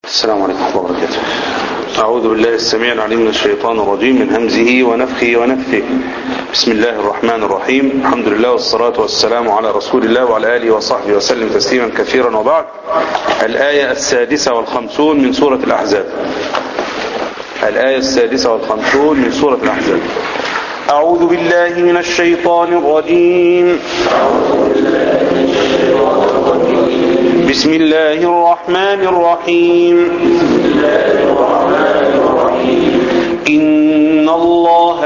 السلام عليكم ورحمة الله وبركاته أعوذ بالله السميع العليم من الشيطان الرجيم من همزه ونفخه ونفثه بسم الله الرحمن الرحيم الحمد لله والصلاة والسلام على رسول الله وعلى آله وصحبه وسلم تسليما كثيرا وبعد الآية السادسة والخمسون من سورة الأحزاب الآية السادسة والخمسون من سورة الأحزاب أعوذ بالله من الشيطان الرجيم بسم الله الرحمن الرحيم إن الله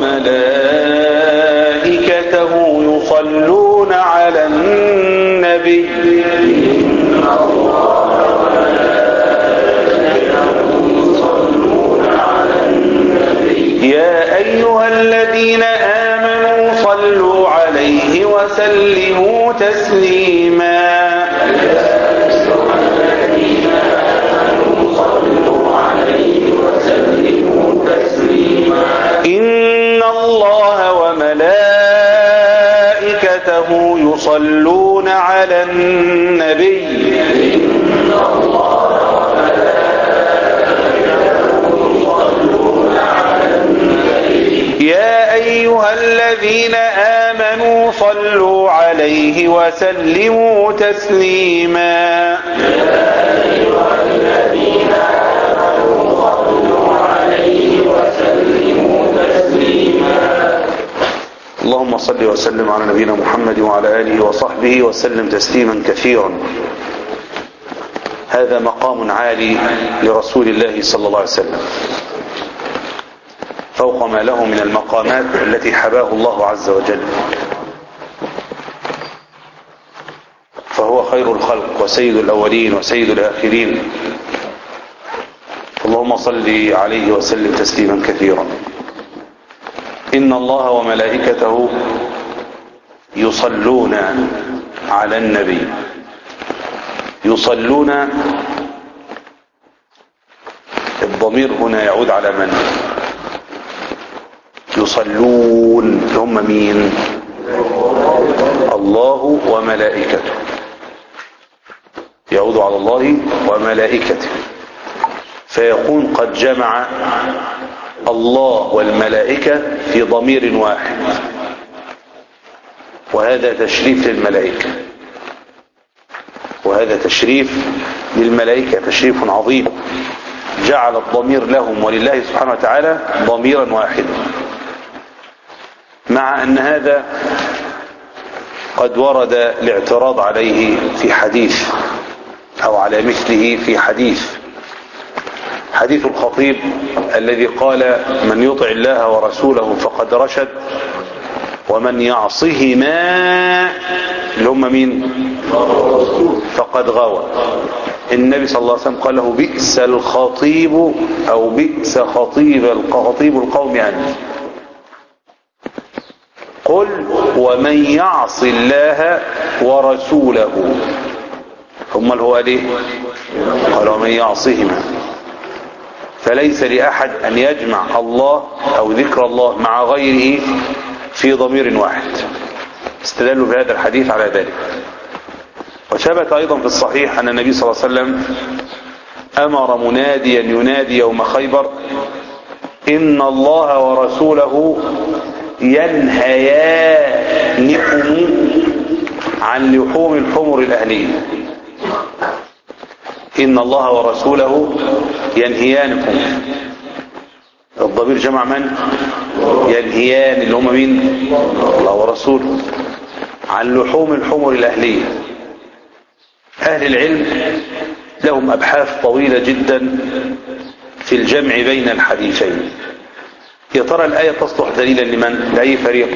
وملائكته يصلون على النبي يا أيها الذين آمنوا صلوا عليه وسلموا تسليما إن الله وملائكته يصلون على النبي يا أيها الذين آمنوا صلوا عليه وسلموا تسليما اللهم صل وسلم على نبينا محمد وعلى آله وصحبه وسلم تسليما كثيرا هذا مقام عالي لرسول الله صلى الله عليه وسلم فوق ما له من المقامات التي حباه الله عز وجل فهو خير الخلق وسيد الأولين وسيد الآخرين اللهم صل عليه وسلم تسليما كثيرا إن الله وملائكته يصلون على النبي يصلون الضمير هنا يعود على من يصلون هم مين الله وملائكته يعود على الله وملائكته فيكون قد جمع الله والملائكة في ضمير واحد وهذا تشريف للملائكة وهذا تشريف للملائكة تشريف عظيم جعل الضمير لهم ولله سبحانه وتعالى ضميرا واحدا مع أن هذا قد ورد الاعتراض عليه في حديث أو على مثله في حديث حديث الخطيب الذي قال من يطع الله ورسوله فقد رشد ومن يعصهما اللي هم مين فقد غوى النبي صلى الله عليه وسلم قال له بئس الخطيب او بئس خطيب خطيب القوم أنت قل ومن يعص الله ورسوله هم اللي هو ليه قال ومن يعصهما فليس لأحد أن يجمع الله أو ذكر الله مع غيره في ضمير واحد استدلوا بهذا الحديث على ذلك وثبت أيضا في الصحيح أن النبي صلى الله عليه وسلم أمر مناديا ينادي يوم خيبر إن الله ورسوله ينهيانكم عن لحوم الحمر الأهلية إن الله ورسوله ينهيانكم الضمير جمع من ينهيان اللي هم مين الله ورسوله عن لحوم الحمر الأهلية أهل العلم لهم أبحاث طويلة جدا في الجمع بين الحديثين يا ترى الآية تصلح دليلا لمن لأي فريق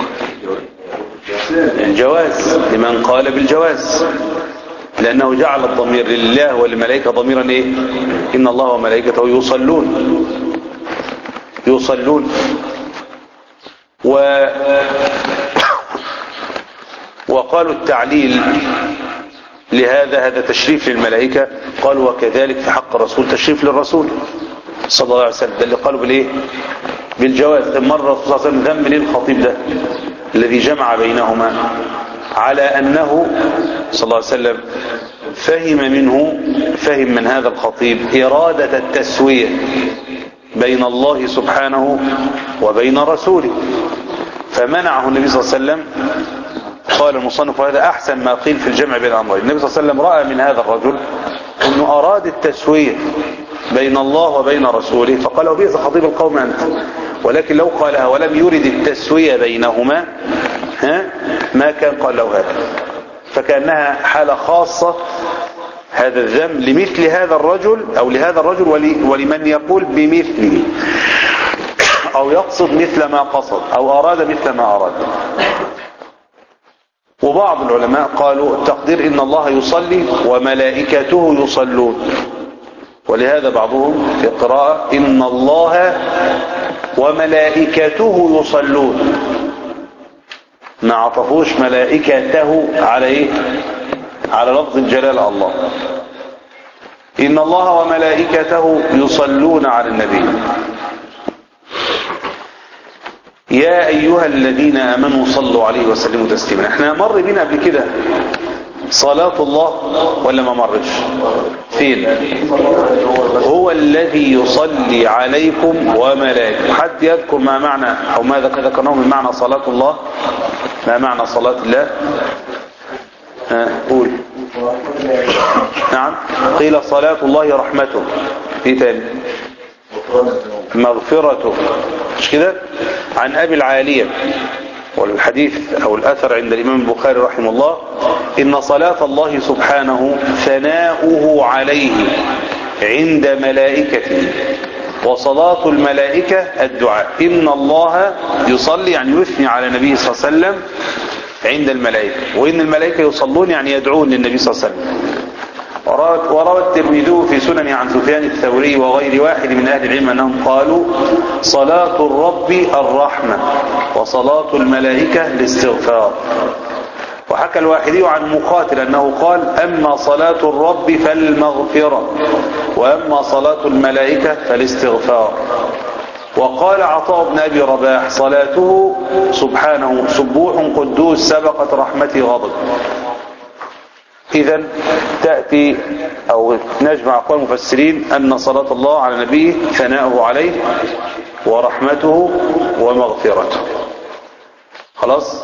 الجواز لمن قال بالجواز لأنه جعل الضمير لله والملائكة ضميرا إيه إن الله وملائكته يصلون يصلون و وقالوا التعليل لهذا هذا تشريف للملائكة قالوا وكذلك في حق الرسول تشريف للرسول صلى الله عليه وسلم ده اللي قالوا بالايه بالجواز مرة الرسول صلى الله عليه وسلم ذم ليه الخطيب ده الذي جمع بينهما على أنه صلى الله عليه وسلم فهم منه فهم من هذا الخطيب إرادة التسوية بين الله سبحانه وبين رسوله فمنعه النبي صلى الله عليه وسلم قال المصنف هذا أحسن ما قيل في الجمع بين الأمرين النبي صلى الله عليه وسلم رأى من هذا الرجل أنه أراد التسوية بين الله وبين رسوله فقال له بئس خطيب القوم أنت ولكن لو قالها ولم يرد التسوية بينهما ها ما كان قال له هذا فكأنها حالة خاصة هذا الذم لمثل هذا الرجل أو لهذا الرجل ولمن يقول بمثله أو يقصد مثل ما قصد أو أراد مثل ما أراد وبعض العلماء قالوا التقدير إن الله يصلي وملائكته يصلون ولهذا بعضهم في قراءة إن الله وملائكته يصلون ما عطفوش ملائكته على ايه على لفظ الجلال الله إن الله وملائكته يصلون على النبي يا أيها الذين آمنوا صلوا عليه وسلموا تسليما احنا مر بينا قبل كده صلاة الله ولا ما مرش فين هو الذي يصلي عليكم وملائكته حد يذكر ما معنى أو ماذا ذكرناه من معنى صلاة الله ما معنى صلاة الله ها قول نعم قيل صلاة الله رحمته ايه تاني مغفرته مش كده عن أبي العالية والحديث أو الأثر عند الإمام البخاري رحمه الله إن صلاة الله سبحانه ثناؤه عليه عند ملائكته وصلاة الملائكة الدعاء إن الله يصلي يعني يثني على النبي صلى الله عليه وسلم عند الملائكة وإن الملائكة يصلون يعني يدعون للنبي صلى الله عليه وسلم وروى الترمذي في سنن عن سفيان الثوري وغير واحد من أهل العلم أنهم قالوا صلاة الرب الرحمة وصلاة الملائكة الاستغفار وحكى الواحدي عن مقاتل أنه قال أما صلاة الرب فالمغفرة وأما صلاة الملائكة فالاستغفار وقال عطاء بن أبي رباح صلاته سبحانه سبوح قدوس سبقت رحمتي غضب إذا تأتي أو نجمع أقوال المفسرين أن صلاة الله على نبيه ثناؤه عليه ورحمته ومغفرته خلاص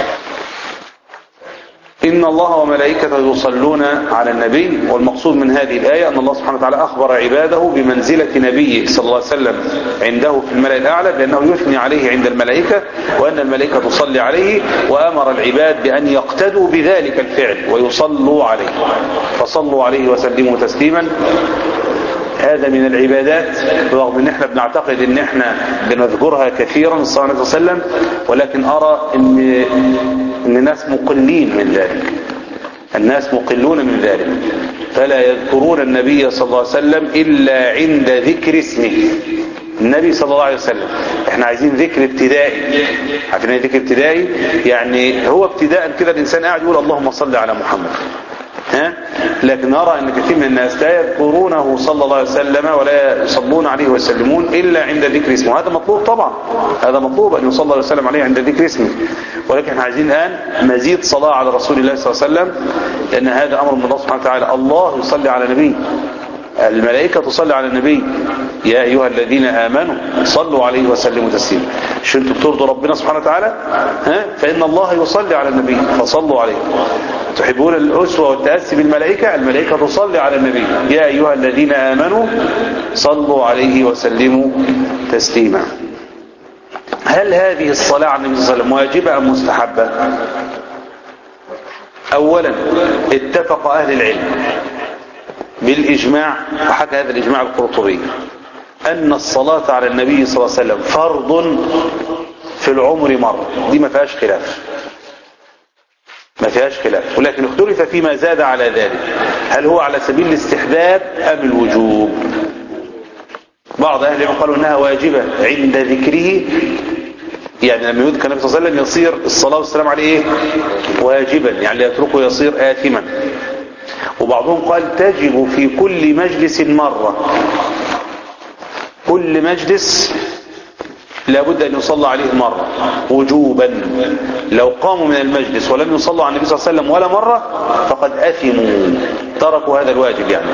إن الله وملائكته يصلون على النبي والمقصود من هذه الآية أن الله سبحانه وتعالى أخبر عباده بمنزلة نبيه صلى الله عليه وسلم عنده في الملأ الأعلى بأنه يثني عليه عند الملائكة وأن الملائكة تصلي عليه وأمر العباد بأن يقتدوا بذلك الفعل ويصلوا عليه فصلوا عليه وسلموا تسليما هذا من العبادات رغم ان احنا بنعتقد ان احنا بنذكرها كثيرا صلى الله عليه وسلم ولكن ارى ان ان الناس مقلين من ذلك الناس مقلون من ذلك فلا يذكرون النبي صلى الله عليه وسلم الا عند ذكر اسمه النبي صلى الله عليه وسلم احنا عايزين ذكر ابتدائي عارفين ايه ذكر ابتدائي يعني هو ابتداء كده الانسان قاعد يقول اللهم صل على محمد ها؟ لكن نرى ان كثير من الناس لا يذكرونه صلى الله عليه وسلم ولا يصلون عليه ويسلمون الا عند ذكر اسمه هذا مطلوب طبعا هذا مطلوب ان يصلى الله عليه وسلم عليه عند ذكر اسمه ولكن احنا عايزين الان مزيد صلاة على رسول الله صلى الله عليه وسلم لان هذا امر من الله سبحانه وتعالى الله يصلي على نبيه الملائكة تصلي على النبي يا أيها الذين آمنوا صلوا عليه وسلموا تسليما مش انتوا بترضوا ربنا سبحانه وتعالى ها؟ فإن الله يصلي على النبي فصلوا عليه تحبون الأسوة والتأسي بالملائكة الملائكة تصلي على النبي يا أيها الذين آمنوا صلوا عليه وسلموا تسليما هل هذه الصلاة على النبي صلى الله عليه وسلم واجبة أم مستحبة أولا اتفق أهل العلم بالإجماع وحكى هذا الإجماع القرطبي أن الصلاة على النبي صلى الله عليه وسلم فرض في العمر مرة دي ما فيهاش خلاف ما فيهاش خلاف ولكن اختلف فيما زاد على ذلك هل هو على سبيل الاستحباب أم الوجوب بعض أهل العلم قالوا أنها واجبة عند ذكره يعني لما يذكر النبي صلى الله عليه وسلم يصير الصلاة والسلام عليه إيه؟ واجبا يعني يتركه يصير آثما وبعضهم قال تجب في كل مجلس مرة كل مجلس لابد أن يصلى عليه مرة وجوبا لو قاموا من المجلس ولم يصلوا على النبي صلى الله عليه وسلم ولا مرة فقد أثموا تركوا هذا الواجب يعني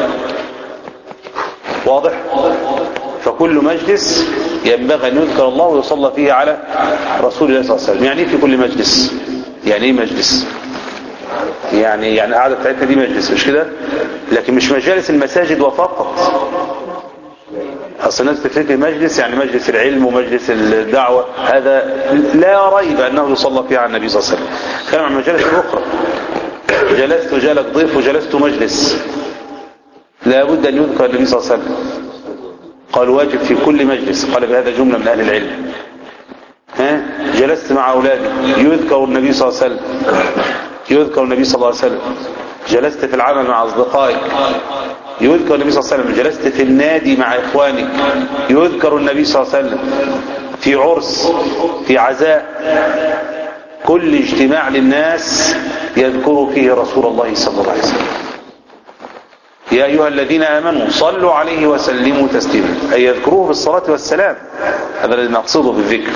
واضح فكل مجلس ينبغي أن يذكر الله ويصلى فيه على رسول الله صلى الله عليه وسلم يعني في كل مجلس يعني ايه مجلس يعني يعني قاعدة بتاعتنا دي مجلس مش كده لكن مش مجالس المساجد وفقط اصل الناس تفتكر مجلس يعني مجلس العلم ومجلس الدعوة هذا لا ريب انه يصلى فيه على النبي صلى الله عليه وسلم كلام عن المجالس الاخرى جلست جالك ضيف وجلست مجلس لا بد ان يذكر النبي صلى الله عليه وسلم قال واجب في كل مجلس قال بهذا جملة من اهل العلم ها جلست مع اولادي يذكر النبي صلى الله عليه وسلم يذكر النبي صلى الله عليه وسلم جلست في العمل مع أصدقائك يذكر النبي صلى الله عليه وسلم جلست في النادي مع إخوانك يذكر النبي صلى الله عليه وسلم في عرس في عزاء كل اجتماع للناس يذكر فيه رسول الله صلى الله عليه وسلم يا أيها الذين آمنوا صلوا عليه وسلموا تسليما أي يذكروه بالصلاة والسلام هذا الذي نقصده بالذكر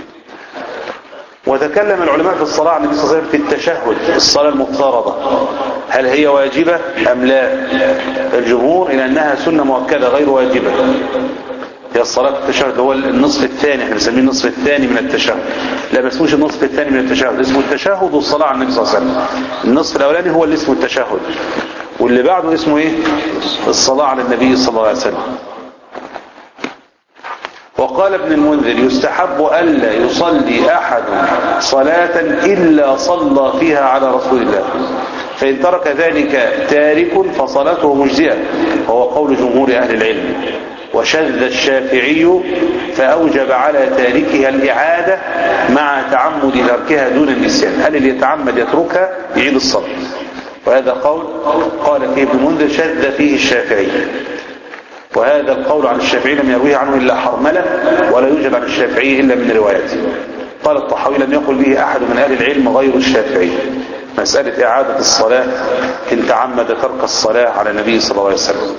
وتكلم العلماء في الصلاة عن النبي صلى الله عليه وسلم في التشهد الصلاة المفترضة هل هي واجبة أم لا الجمهور إلى أنها سنة مؤكدة غير واجبة هي الصلاة التشهد هو النصف الثاني احنا بنسميه النصف الثاني من التشهد لا ما اسموش النصف الثاني من التشهد اسمه التشهد والصلاة على النبي صلى الله عليه وسلم النصف الأولاني هو اللي اسمه التشهد واللي بعده اسمه ايه الصلاة على النبي صلى الله عليه وسلم وقال ابن المنذر يستحب ألا يصلي أحد صلاة إلا صلى فيها على رسول الله فإن ترك ذلك تارك فصلاته مجزئة وهو قول جمهور أهل العلم وشذ الشافعي فأوجب على تاركها الإعادة مع تعمد تركها دون النسيان هل اللي يتعمد يتركها يعيد الصلاة وهذا قول قال فيه ابن منذر شذ فيه الشافعي وهذا القول عن الشافعي لم يرويه عنه إلا حرملة ولا يوجد عن الشافعي إلا من روايته قال الطحاوي لم يقل به أحد من أهل العلم غير الشافعي مسألة إعادة الصلاة إن تعمد ترك الصلاة على النبي صلى الله عليه وسلم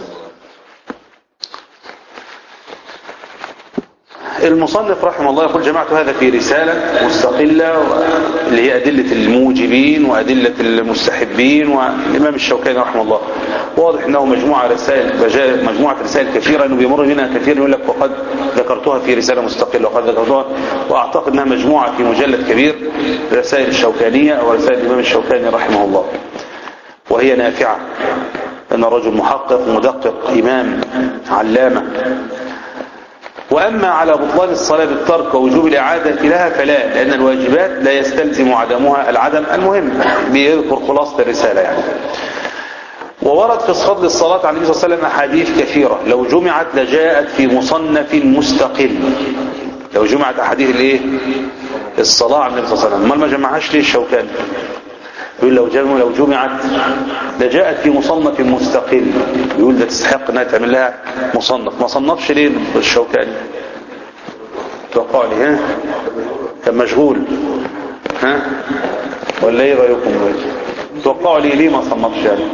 المصنف رحمه الله يقول جمعت هذا في رسالة مستقلة اللي هي أدلة الموجبين وأدلة المستحبين والإمام الشوكاني رحمه الله واضح أنه مجموعة رسائل مجموعة رسائل كثيرة أنه بيمر منها كثير يقول لك وقد ذكرتها في رسالة مستقلة وقد ذكرتها وأعتقد أنها مجموعة في مجلد كبير رسائل الشوكانية أو رسائل الإمام الشوكاني رحمه الله وهي نافعة أن رجل محقق مدقق إمام علامة وأما على بطلان الصلاة بالترك ووجوب الإعادة لها فلا لأن الواجبات لا يستلزم عدمها العدم المهم بيذكر خلاصة الرسالة يعني وورد في فضل الصلاة عن النبي صلى الله عليه وسلم أحاديث كثيرة لو جمعت لجاءت في مصنف مستقل لو جمعت أحاديث الإيه الصلاة عن النبي صلى الله عليه وسلم ما ما جمعهاش ليه الشوكاني يقول لو جمع لو جمعت لجاءت في مصنف مستقل يقول ده تستحق انها تعمل لها مصنف ما صنفش ليه الشوكاني توقع لي ها كان مشغول ها ولا ايه رايكم توقعوا لي ليه ما صنفش يعني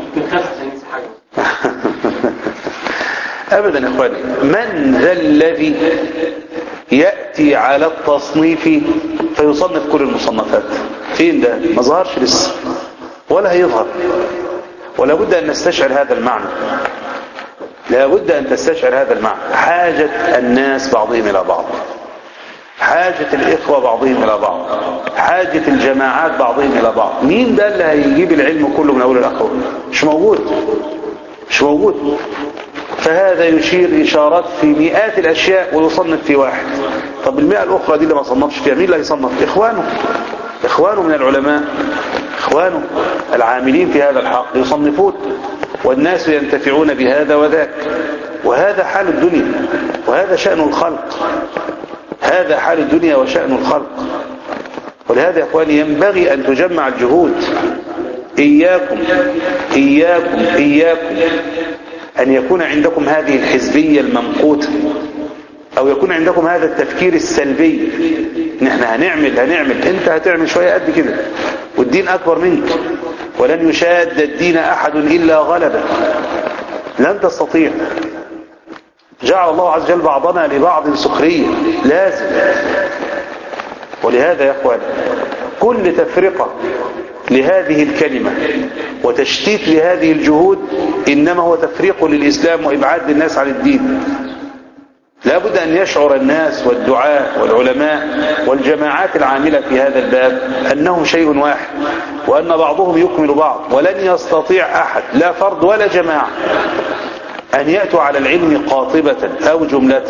ابدا يا اخواني من ذا الذي ياتي على التصنيف فيصنف كل المصنفات فين ده ما ظهرش لسه ولا هيظهر ولا بد أن نستشعر هذا المعنى لا بد أن تستشعر هذا المعنى حاجة الناس بعضهم إلى بعض حاجة الإخوة بعضهم إلى بعض حاجة الجماعات بعضهم إلى بعض مين ده اللي هيجيب العلم كله من أول الأخوة مش موجود مش موجود فهذا يشير إشارات في مئات الأشياء ويصنف في واحد طب المئة الأخرى دي اللي ما صنفش فيها مين اللي هيصنف إخوانه إخوانه من العلماء إخوانه العاملين في هذا الحق يصنفون والناس ينتفعون بهذا وذاك وهذا حال الدنيا وهذا شأن الخلق هذا حال الدنيا وشأن الخلق ولهذا يا أخواني ينبغي أن تجمع الجهود إياكم إياكم إياكم أن يكون عندكم هذه الحزبية الممقوتة أو يكون عندكم هذا التفكير السلبي ان احنا هنعمل هنعمل انت هتعمل شوية قد كده والدين اكبر منك ولن يشاد الدين احد الا غلبه لن تستطيع جعل الله عز وجل بعضنا لبعض سخرية لازم ولهذا يا اخوان كل تفرقة لهذه الكلمة وتشتيت لهذه الجهود إنما هو تفريق للإسلام وإبعاد للناس عن الدين لا بد أن يشعر الناس والدعاء والعلماء والجماعات العاملة في هذا الباب أنهم شيء واحد وأن بعضهم يكمل بعض ولن يستطيع أحد لا فرد ولا جماعة أن يأتوا على العلم قاطبة أو جملة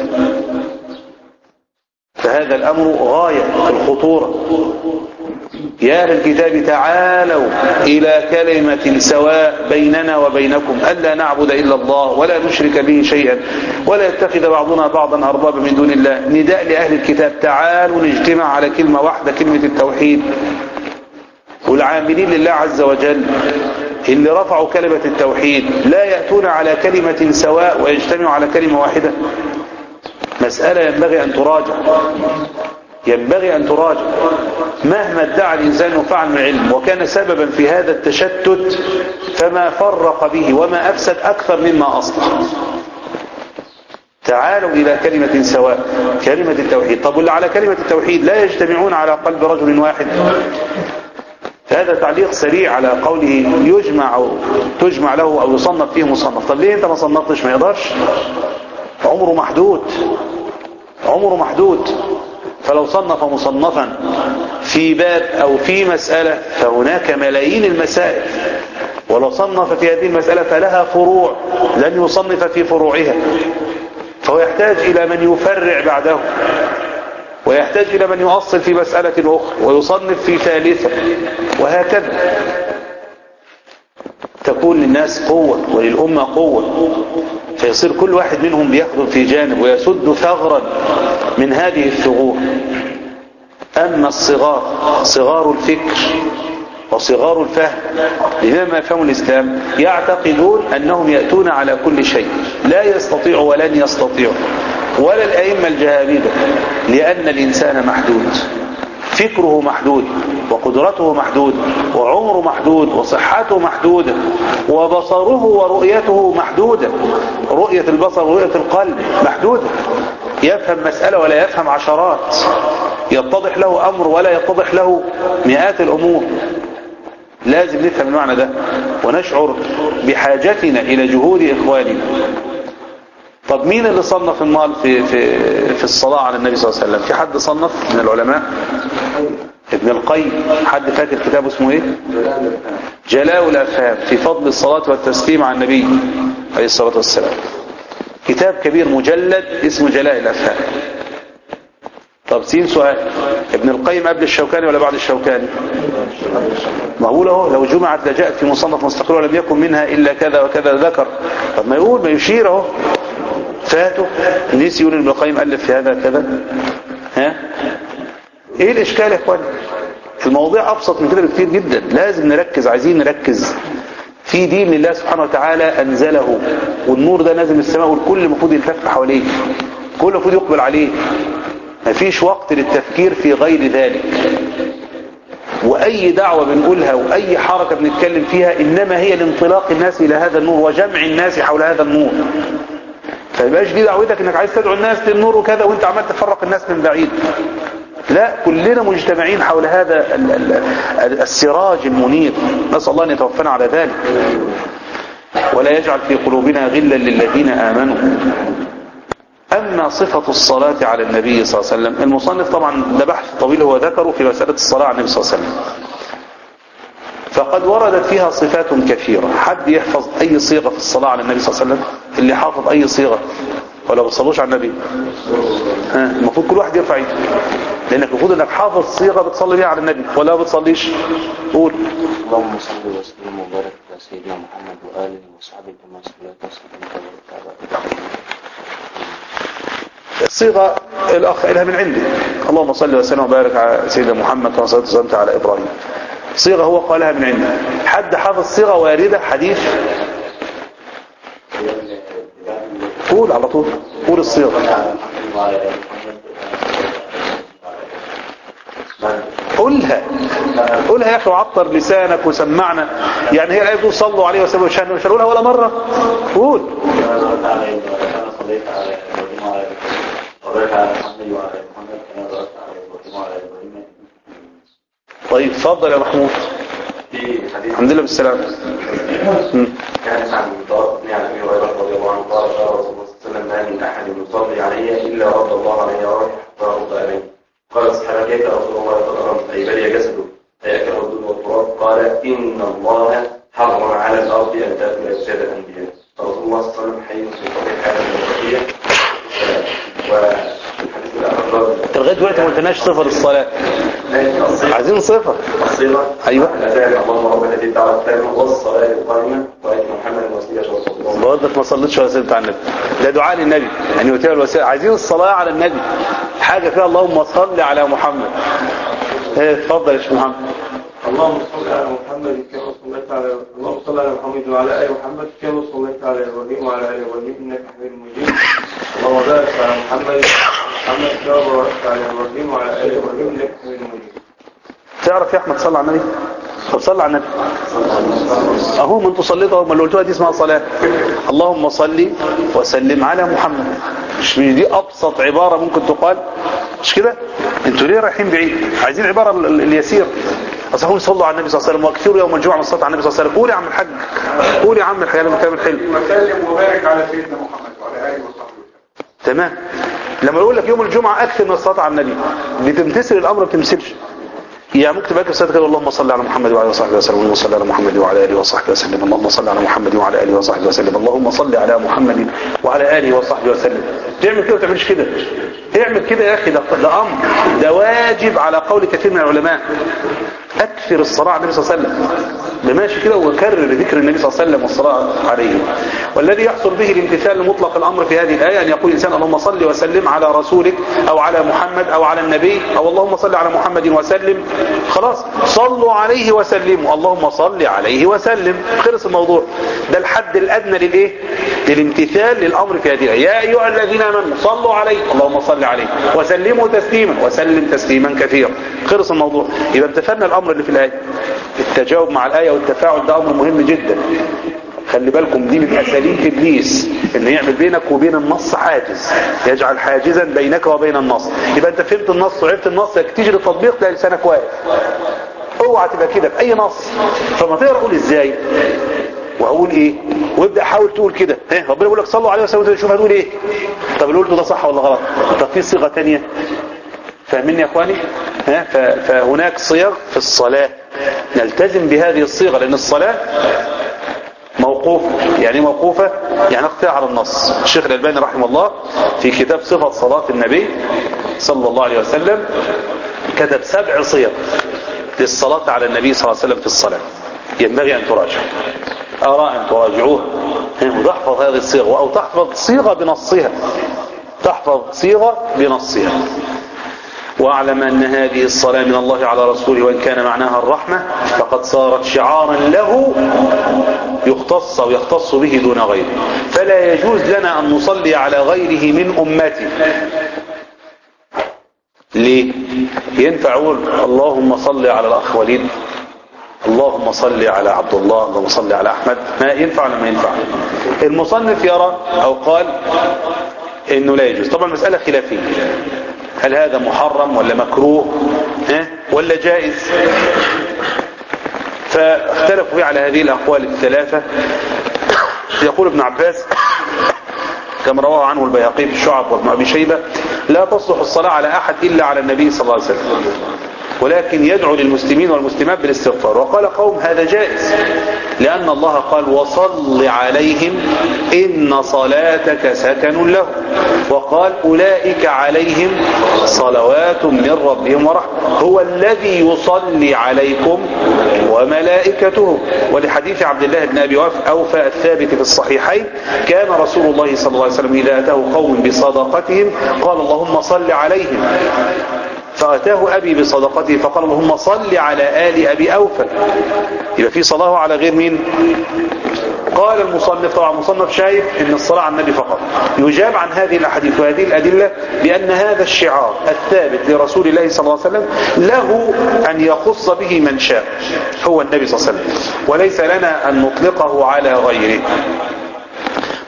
فهذا الأمر غاية في الخطورة يا أهل الكتاب تعالوا إلى كلمة سواء بيننا وبينكم ألا نعبد إلا الله ولا نشرك به شيئا ولا يتخذ بعضنا بعضا أربابا من دون الله نداء لأهل الكتاب تعالوا نجتمع على كلمة واحدة كلمة التوحيد والعاملين لله عز وجل اللي رفعوا كلمة التوحيد لا يأتون على كلمة سواء ويجتمعوا على كلمة واحدة مسألة ينبغي أن تراجع ينبغي أن تراجع مهما ادعى الإنسان أنه فعل من علم وكان سببا في هذا التشتت فما فرق به وما أفسد أكثر مما أصلح تعالوا إلى كلمة سواء كلمة التوحيد طب واللي على كلمة التوحيد لا يجتمعون على قلب رجل واحد هذا تعليق سريع على قوله يجمع أو تجمع له أو يصنف فيه مصنف طب ليه انت ما صنفتش ما يقدرش عمره محدود عمره محدود فلو صنف مصنفا في باب أو في مسألة فهناك ملايين المسائل ولو صنف في هذه المسألة فلها فروع لن يصنف في فروعها فهو يحتاج إلى من يفرع بعده ويحتاج إلى من يؤصل في مسألة أخرى ويصنف في ثالثة وهكذا تكون للناس قوة وللأمة قوة فيصير كل واحد منهم بيأخذ في جانب ويسد ثغرا من هذه الثغور أما الصغار صغار الفكر وصغار الفهم لما يفهم الإسلام يعتقدون أنهم يأتون على كل شيء لا يستطيع ولن يستطيع ولا الأئمة الجهابذة لأن الإنسان محدود فكره محدود وقدرته محدود وعمره محدود وصحته محدودة وبصره ورؤيته محدودة رؤية البصر ورؤية القلب محدودة يفهم مسألة ولا يفهم عشرات يتضح له أمر ولا يتضح له مئات الأمور لازم نفهم المعنى ده ونشعر بحاجتنا إلى جهود إخواننا طب مين اللي صنف النار في, في, في الصلاة على النبي صلى الله عليه وسلم في حد صنف من العلماء ابن القيم حد فاكر كتابه اسمه ايه جلاء الافهام في فضل الصلاة والتسليم على النبي عليه الصلاة والسلام كتاب كبير مجلد اسمه جلاء الافهام طب سين سؤال ابن القيم قبل الشوكاني ولا بعد الشوكاني ما هو له لو جمعت لجاءت في مصنف مستقل ولم يكن منها إلا كذا وكذا ذكر طب ما يقول ما يشير اهو فاته نسي يقول ابن القيم ألف في هذا كذا ها ايه الاشكال يا اخوان المواضيع ابسط من كده بكتير جدا لازم نركز عايزين نركز في دين لله سبحانه وتعالى انزله والنور ده نازل من السماء والكل المفروض يلتف حواليه كل المفروض يقبل عليه مفيش وقت للتفكير في غير ذلك واي دعوة بنقولها واي حركة بنتكلم فيها انما هي لانطلاق الناس الى هذا النور وجمع الناس حول هذا النور فيبقاش دي دعوتك انك عايز تدعو الناس للنور وكذا وانت عمال تفرق الناس من بعيد لا كلنا مجتمعين حول هذا السراج المنير نسأل الله أن يتوفنا على ذلك ولا يجعل في قلوبنا غلا للذين آمنوا أما صفة الصلاة على النبي صلى الله عليه وسلم المصنف طبعا ده بحث طويل هو ذكره في مسألة الصلاة على النبي صلى الله عليه وسلم فقد وردت فيها صفات كثيرة حد يحفظ أي صيغة في الصلاة على النبي صلى الله عليه وسلم اللي حافظ أي صيغة ولا بتصلوش على النبي ها المفروض كل واحد يرفع ايده لانك المفروض انك حافظ صيغه بتصلي بيها على النبي ولا ما بتصليش قول اللهم صل وسلم وبارك على سيدنا محمد واله وصحبه كما صليت وسلمت وبارك على الصيغه الاخ قالها من عندي اللهم صل وسلم وبارك على سيدنا محمد كما صليت وسلمت على ابراهيم صيغه هو قالها من عندي حد حافظ صيغه وارده حديث قول على طول قول الصيغه قولها قولها يا اخي وعطر لسانك وسمعنا يعني هي الايه بتقول صلوا عليه وسلم مش هنقولها ولا مره قول صليت على إبراهيم وعلى وبارك على محمد وعلى محمد كما باركت على إبراهيم وعلى إبراهيم طيب اتفضل يا محمود في حديث الحمد لله بالسلامة مم. كان عن طارق بن ابي هريره رضي الله عنه قال قال رسول الله صلى الله عليه وسلم ما من احد يصلي علي الا رد الله عليه روحه حتى ارد عليه قال الصحابه كيف يا رسول الله قد ارمت اي بلي جسده فياكل الدود والتراب قال ان الله حرم على الارض ان تاكل اجساد الانبياء فرسول الله صلى الله عليه وسلم حي في صحيح حاله الوصيه والحديث الاخر انت لغايه دلوقتي ما قلتناش صفه للصلاه عايزين صفه الصيغه أيوة. الاذان اللهم رب هذه الدعوه التامه والصلاه القائمه وات محمد وسيله رسول الله برضك ما صليتش ولا سلمت على النبي ده دعاء للنبي ان يؤتي الوسيله عايزين الصلاه على النبي حاجه فيها اللهم صل على محمد ايه اتفضل يا شيخ محمد اللهم صل على محمد كما صليت على اللهم صل على محمد وعلى ال محمد كما صليت على ابراهيم وعلى ال ابراهيم انك حميد مجيد اللهم بارك على محمد محمد كما باركت على ابراهيم وعلى ال ابراهيم انك حميد مجيد تعرف يا احمد صلى على النبي طب صلى على النبي اهو ما انتوا صليتوا ما اللي قلتوها دي اسمها صلاه اللهم صل وسلم على محمد مش مش دي ابسط عباره ممكن تقال مش كده انتوا ليه رايحين بعيد عايزين العباره ال- ال- اليسير اصل صلوا على النبي صلى الله عليه وسلم واكثروا يوم الجمعه من الصلاه على النبي صلى الله عليه وسلم قول يا عم الحاج قول يا عم الحاج الكلام الحلو وسلم وبارك على سيدنا محمد وعلى اله وصحبه وسلم تمام لما يقول لك يوم الجمعة أكثر من الصلاة على النبي بتمتثل الأمر ما بتمثلش يعني ممكن تبقى كده كده اللهم صل على محمد وعلى اله وصحبه وسلم اللهم صل على محمد وعلى اله وصحبه وسلم اللهم صل على محمد وعلى اله وصحبه وسلم اللهم صل على محمد وعلى اله وصحبه وسلم تعمل كده ولا تعملش كده اعمل كده يا اخي ده, ده امر ده واجب على قول كثير من العلماء اكثر الصلاه على النبي صلى الله عليه وسلم بماشي كده وكرر ذكر النبي صلى الله عليه وسلم والصلاه عليه والذي يحصل به الامتثال لمطلق الامر في هذه الايه ان يقول الانسان اللهم صل وسلم على رسولك او على محمد او على النبي او اللهم صل على محمد وسلم خلاص صلوا عليه وسلموا اللهم صل عليه وسلم خلص الموضوع ده الحد الادنى للايه للامتثال للامر في هذه الايه يا ايها الذين امنوا صلوا عليه اللهم صل عليه وسلموا تسليما وسلم تسليما كثيرا خلص الموضوع يبقى امتثلنا الامر اللي في الايه التجاوب مع الايه والتفاعل ده امر مهم جدا خلي بالكم دي من اساليب ابليس ان يعمل بينك وبين النص حاجز يجعل حاجزا بينك وبين النص يبقى انت فهمت النص وعرفت النص تيجي للتطبيق تلاقي لسانك واقف اوعى تبقى كده في اي نص فما تقرا قول ازاي واقول ايه وابدا حاول تقول كده ها ربنا بيقول لك صلوا عليه وسلم شوف هتقول ايه طب اللي قلته ده صح ولا غلط طب في صيغه ثانيه فاهمين يا اخواني ها ف- فهناك صيغ في الصلاه نلتزم بهذه الصيغه لان الصلاه موقوفة يعني إيه موقوفة يعني اقتها على النص الشيخ الألباني رحمه الله في كتاب صفة صلاة النبي صلى الله عليه وسلم كتب سبع صيغ للصلاة على النبي صلى الله عليه وسلم في الصلاة ينبغي أن تراجع أرى أن تراجعوها وتحفظ هذه الصيغة أو تحفظ صيغة بنصها تحفظ صيغة بنصها واعلم أن هذه الصلاة من الله على رسوله وإن كان معناها الرحمة فقد صارت شعارا له يختص ويختص به دون غيره فلا يجوز لنا أن نصلي على غيره من أمته ليه ينفع أقول اللهم صل على الأخ وليد اللهم صل على عبد الله اللهم صل على أحمد ما ينفع ولا ما ينفع المصنف يرى أو قال انه لا يجوز طبعا المسألة خلافية هل هذا محرم ولا مكروه ها ولا جائز فاختلفوا فيه على هذه الأقوال الثلاثة يقول ابن عباس كما رواه عنه البيهقي في الشعب وابن أبي شيبة لا تصلح الصلاة على أحد إلا على النبي صلى الله عليه وسلم ولكن يدعو للمسلمين والمسلمات بالاستغفار وقال قوم هذا جائز لأن الله قال وصل عليهم إن صلاتك سكن له وقال أولئك عليهم صلوات من ربهم ورحمة هو الذي يصلي عليكم وملائكته ولحديث عبد الله بن أبي أوفى الثابت في الصحيحين كان رسول الله صلى الله عليه وسلم إذا أتاه قوم بصدقتهم قال اللهم صل عليهم فأتاه أبي بصدقته فقال اللهم صل على آل أبي أوفى يبقى في صلاة على غير مين قال المصنف طبعا المصنف شايف ان الصلاة على النبي فقط يجاب عن هذه الاحاديث وهذه الادلة بان هذا الشعار الثابت لرسول الله صلى الله عليه وسلم له ان يخص به من شاء هو النبي صلى الله عليه وسلم وليس لنا ان نطلقه على غيره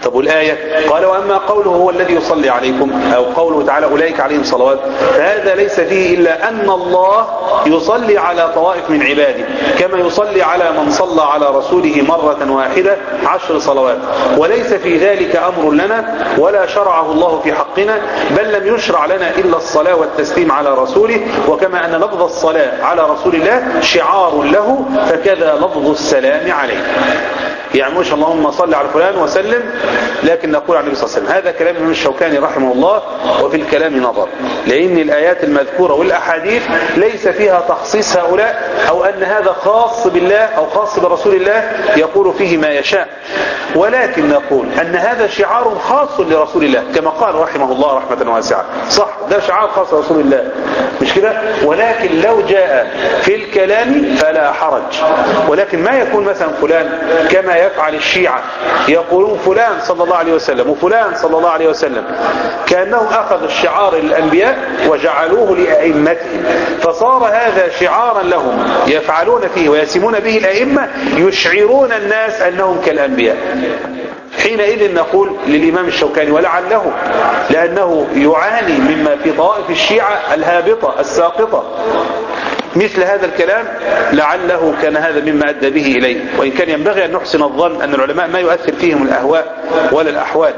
طب والآية قال وأما قوله هو الذي يصلي عليكم أو قوله تعالى أولئك عليهم صلوات فهذا ليس فيه إلا أن الله يصلي على طوائف من عباده كما يصلي على من صلى على رسوله مرة واحدة عشر صلوات وليس في ذلك أمر لنا ولا شرعه الله في حقنا بل لم يشرع لنا إلا الصلاة والتسليم على رسوله وكما أن لفظ الصلاة على رسول الله شعار له فكذا لفظ السلام عليه يعني مش اللهم صل على فلان وسلم لكن نقول عن النبي صلى الله عليه وسلم هذا كلام ابن الشوكاني رحمه الله وفي الكلام نظر لأن الآيات المذكورة والأحاديث ليس فيها تخصيص هؤلاء أو أن هذا خاص بالله أو خاص برسول الله يقول فيه ما يشاء ولكن نقول أن هذا شعار خاص لرسول الله كما قال رحمه الله رحمة واسعة صح ده شعار خاص لرسول الله مش كده ولكن لو جاء في الكلام فلا حرج ولكن ما يكون مثلا فلان كما يفعل الشيعة يقولون فلان صلى الله عليه وسلم وفلان صلى الله عليه وسلم كأنهم أخذوا الشعار للأنبياء وجعلوه لأئمتهم فصار هذا شعارا لهم يفعلون فيه ويسمون به الأئمة يشعرون الناس أنهم كالأنبياء حينئذ نقول للإمام الشوكاني ولعله لأنه يعاني مما في طوائف الشيعة الهابطة الساقطة مثل هذا الكلام لعله كان هذا مما أدى به إليه وإن كان ينبغي أن نحسن الظن أن العلماء ما يؤثر فيهم الأهواء ولا الأحوال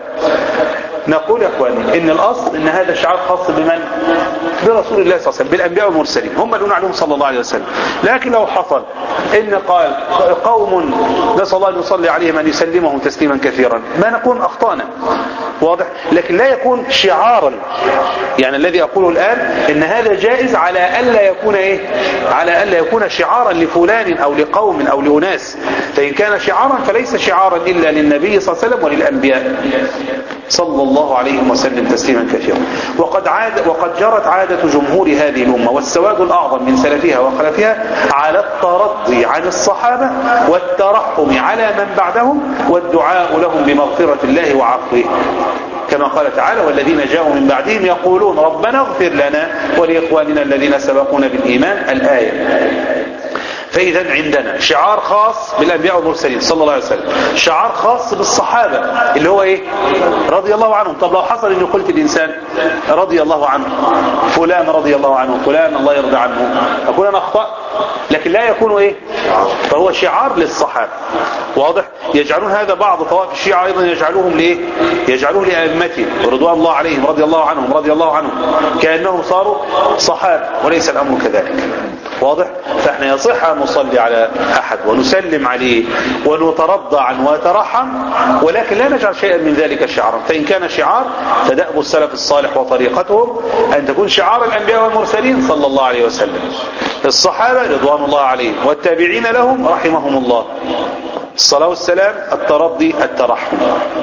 نقول يا أخواني إن الأصل إن هذا شعار خاص بمن برسول الله صلى الله عليه وسلم بالأنبياء والمرسلين هم اللي عليهم صلى الله عليه وسلم لكن لو حصل إن قال قوم نسأل الله أن يصلي عليهم أن يسلمهم تسليما كثيرا ما نكون أخطانا واضح لكن لا يكون شعارا يعني الذي أقوله الآن إن هذا جائز على ألا يكون إيه على ألا يكون شعارا لفلان أو لقوم أو لأناس فإن كان شعارا فليس شعارا إلا للنبي صلى الله عليه وسلم وللأنبياء صلى الله عليه وسلم تسليما كثيرا وقد عاد وقد جرت عادة جمهور هذه الأمة والسواد الأعظم من سلفها وخلفها على الترضي عن الصحابة والترحم على من بعدهم والدعاء لهم بمغفرة الله وعفوه كما قال تعالى والذين جاءوا من بعدهم يقولون ربنا اغفر لنا ولإخواننا الذين سبقونا بالإيمان الآية فإذا عندنا شعار خاص بالأنبياء والمرسلين صلى الله عليه وسلم شعار خاص بالصحابة اللي هو إيه رضي الله عنهم طب لو حصل أني قلت الإنسان رضي الله عنه فلان رضي الله عنه فلان الله يرضى عنه أقول أنا أخطأ لكن لا يكون إيه فهو شعار للصحابة واضح يجعلون هذا بعض طوائف الشيعة أيضا يجعلوهم لإيه يجعلوه لأئمتهم ورضوان الله عليهم رضي الله عنهم رضي الله عنهم كأنهم صاروا صحابة وليس الأمر كذلك واضح فاحنا يصح أن نصلي على أحد ونسلم عليه ونترضى عنه ونترحم ولكن لا نجعل شيئا من ذلك شعارا فإن كان شعار فدأب السلف الصالح وطريقتهم أن تكون شعار الأنبياء والمرسلين صلى الله عليه وسلم الصحابة رضوان الله عليهم والتابعين لهم رحمهم الله الصلاة والسلام الترضي الترحم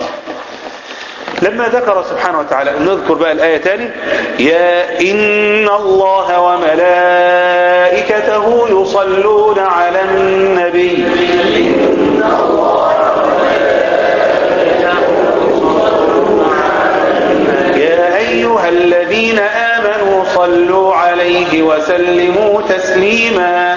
لما ذكر سبحانه وتعالى نذكر بقى الآية تاني يا إن الله وملائكته يصلون على النبي يا أيها الذين آمنوا صلوا عليه وسلموا تسليما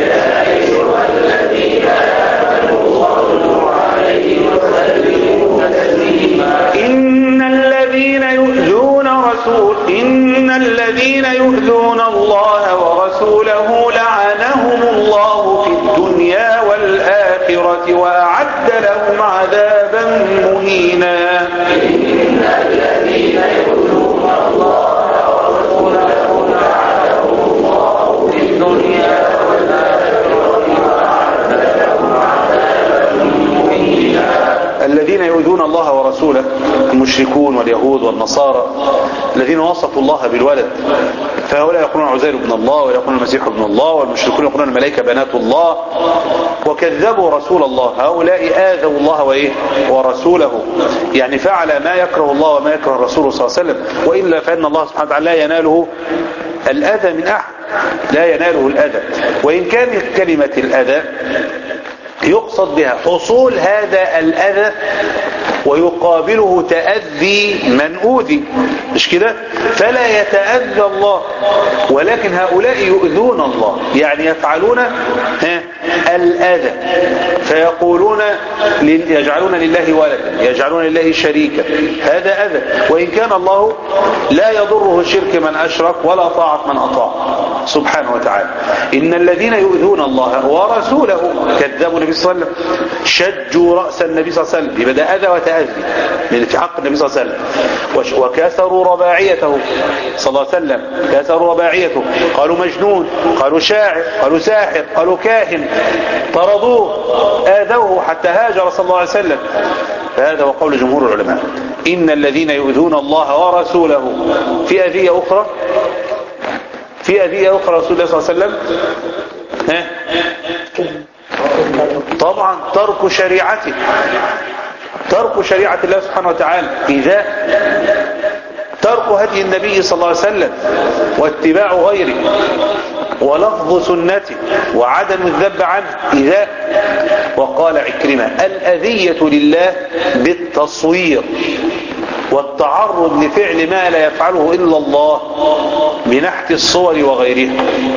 إن الذين يؤذون رسول إن الذين يؤذون الله ورسوله لعنهم الله في الدنيا والآخرة وأعد لهم عذابا مهينا الذين يؤذون الله ورسوله المشركون واليهود والنصارى الذين وصفوا الله بالولد فهؤلاء يقولون عزير بن الله ويقولون المسيح ابن الله والمشركون يقولون الملائكة بنات الله وكذبوا رسول الله هؤلاء آذوا الله وإيه ورسوله يعني فعل ما يكره الله وما يكره الرسول صلى الله عليه وسلم وإلا فإن الله سبحانه وتعالى لا يناله الأذى من أحد لا يناله الأذى وإن كان كلمة الأذى يقصد بها حصول هذا الأذى ويقابله تأذي من أوذي مش كده فلا يتأذى الله ولكن هؤلاء يؤذون الله يعني يفعلون ها الأذى فيقولون لل- يجعلون لله ولدا يجعلون لله شريكا هذا أذى وإن كان الله لا يضره شرك من أشرك ولا طاعة من أطاع سبحانه وتعالى إن الذين يؤذون الله ورسوله كذبوا النبي صلى الله عليه وسلم شجوا رأس النبي صلى الله عليه وسلم يبقى ده أذى وتأذي لأن في حق النبي صلى الله عليه وسلم وش- وكسروا رباعيته صلى الله عليه وسلم كسروا رباعيته قالوا مجنون قالوا شاعر قالوا ساحر قالوا كاهن طردوه آذوه حتى هاجر صلى الله عليه وسلم فهذا هو قول جمهور العلماء إن الذين يؤذون الله ورسوله في أذية أخرى في أذية أخرى رسول الله صلى الله عليه وسلم ها؟ طبعا ترك شريعته ترك شريعة الله سبحانه وتعالى إذا ترك هدي النبي صلى الله عليه وسلم واتباع غيره ولفظ سنته وعدم الذب عنه إذا وقال عكرمة الأذية لله بالتصوير والتعرض لفعل ما لا يفعله إلا الله بنحت الصور وغيرها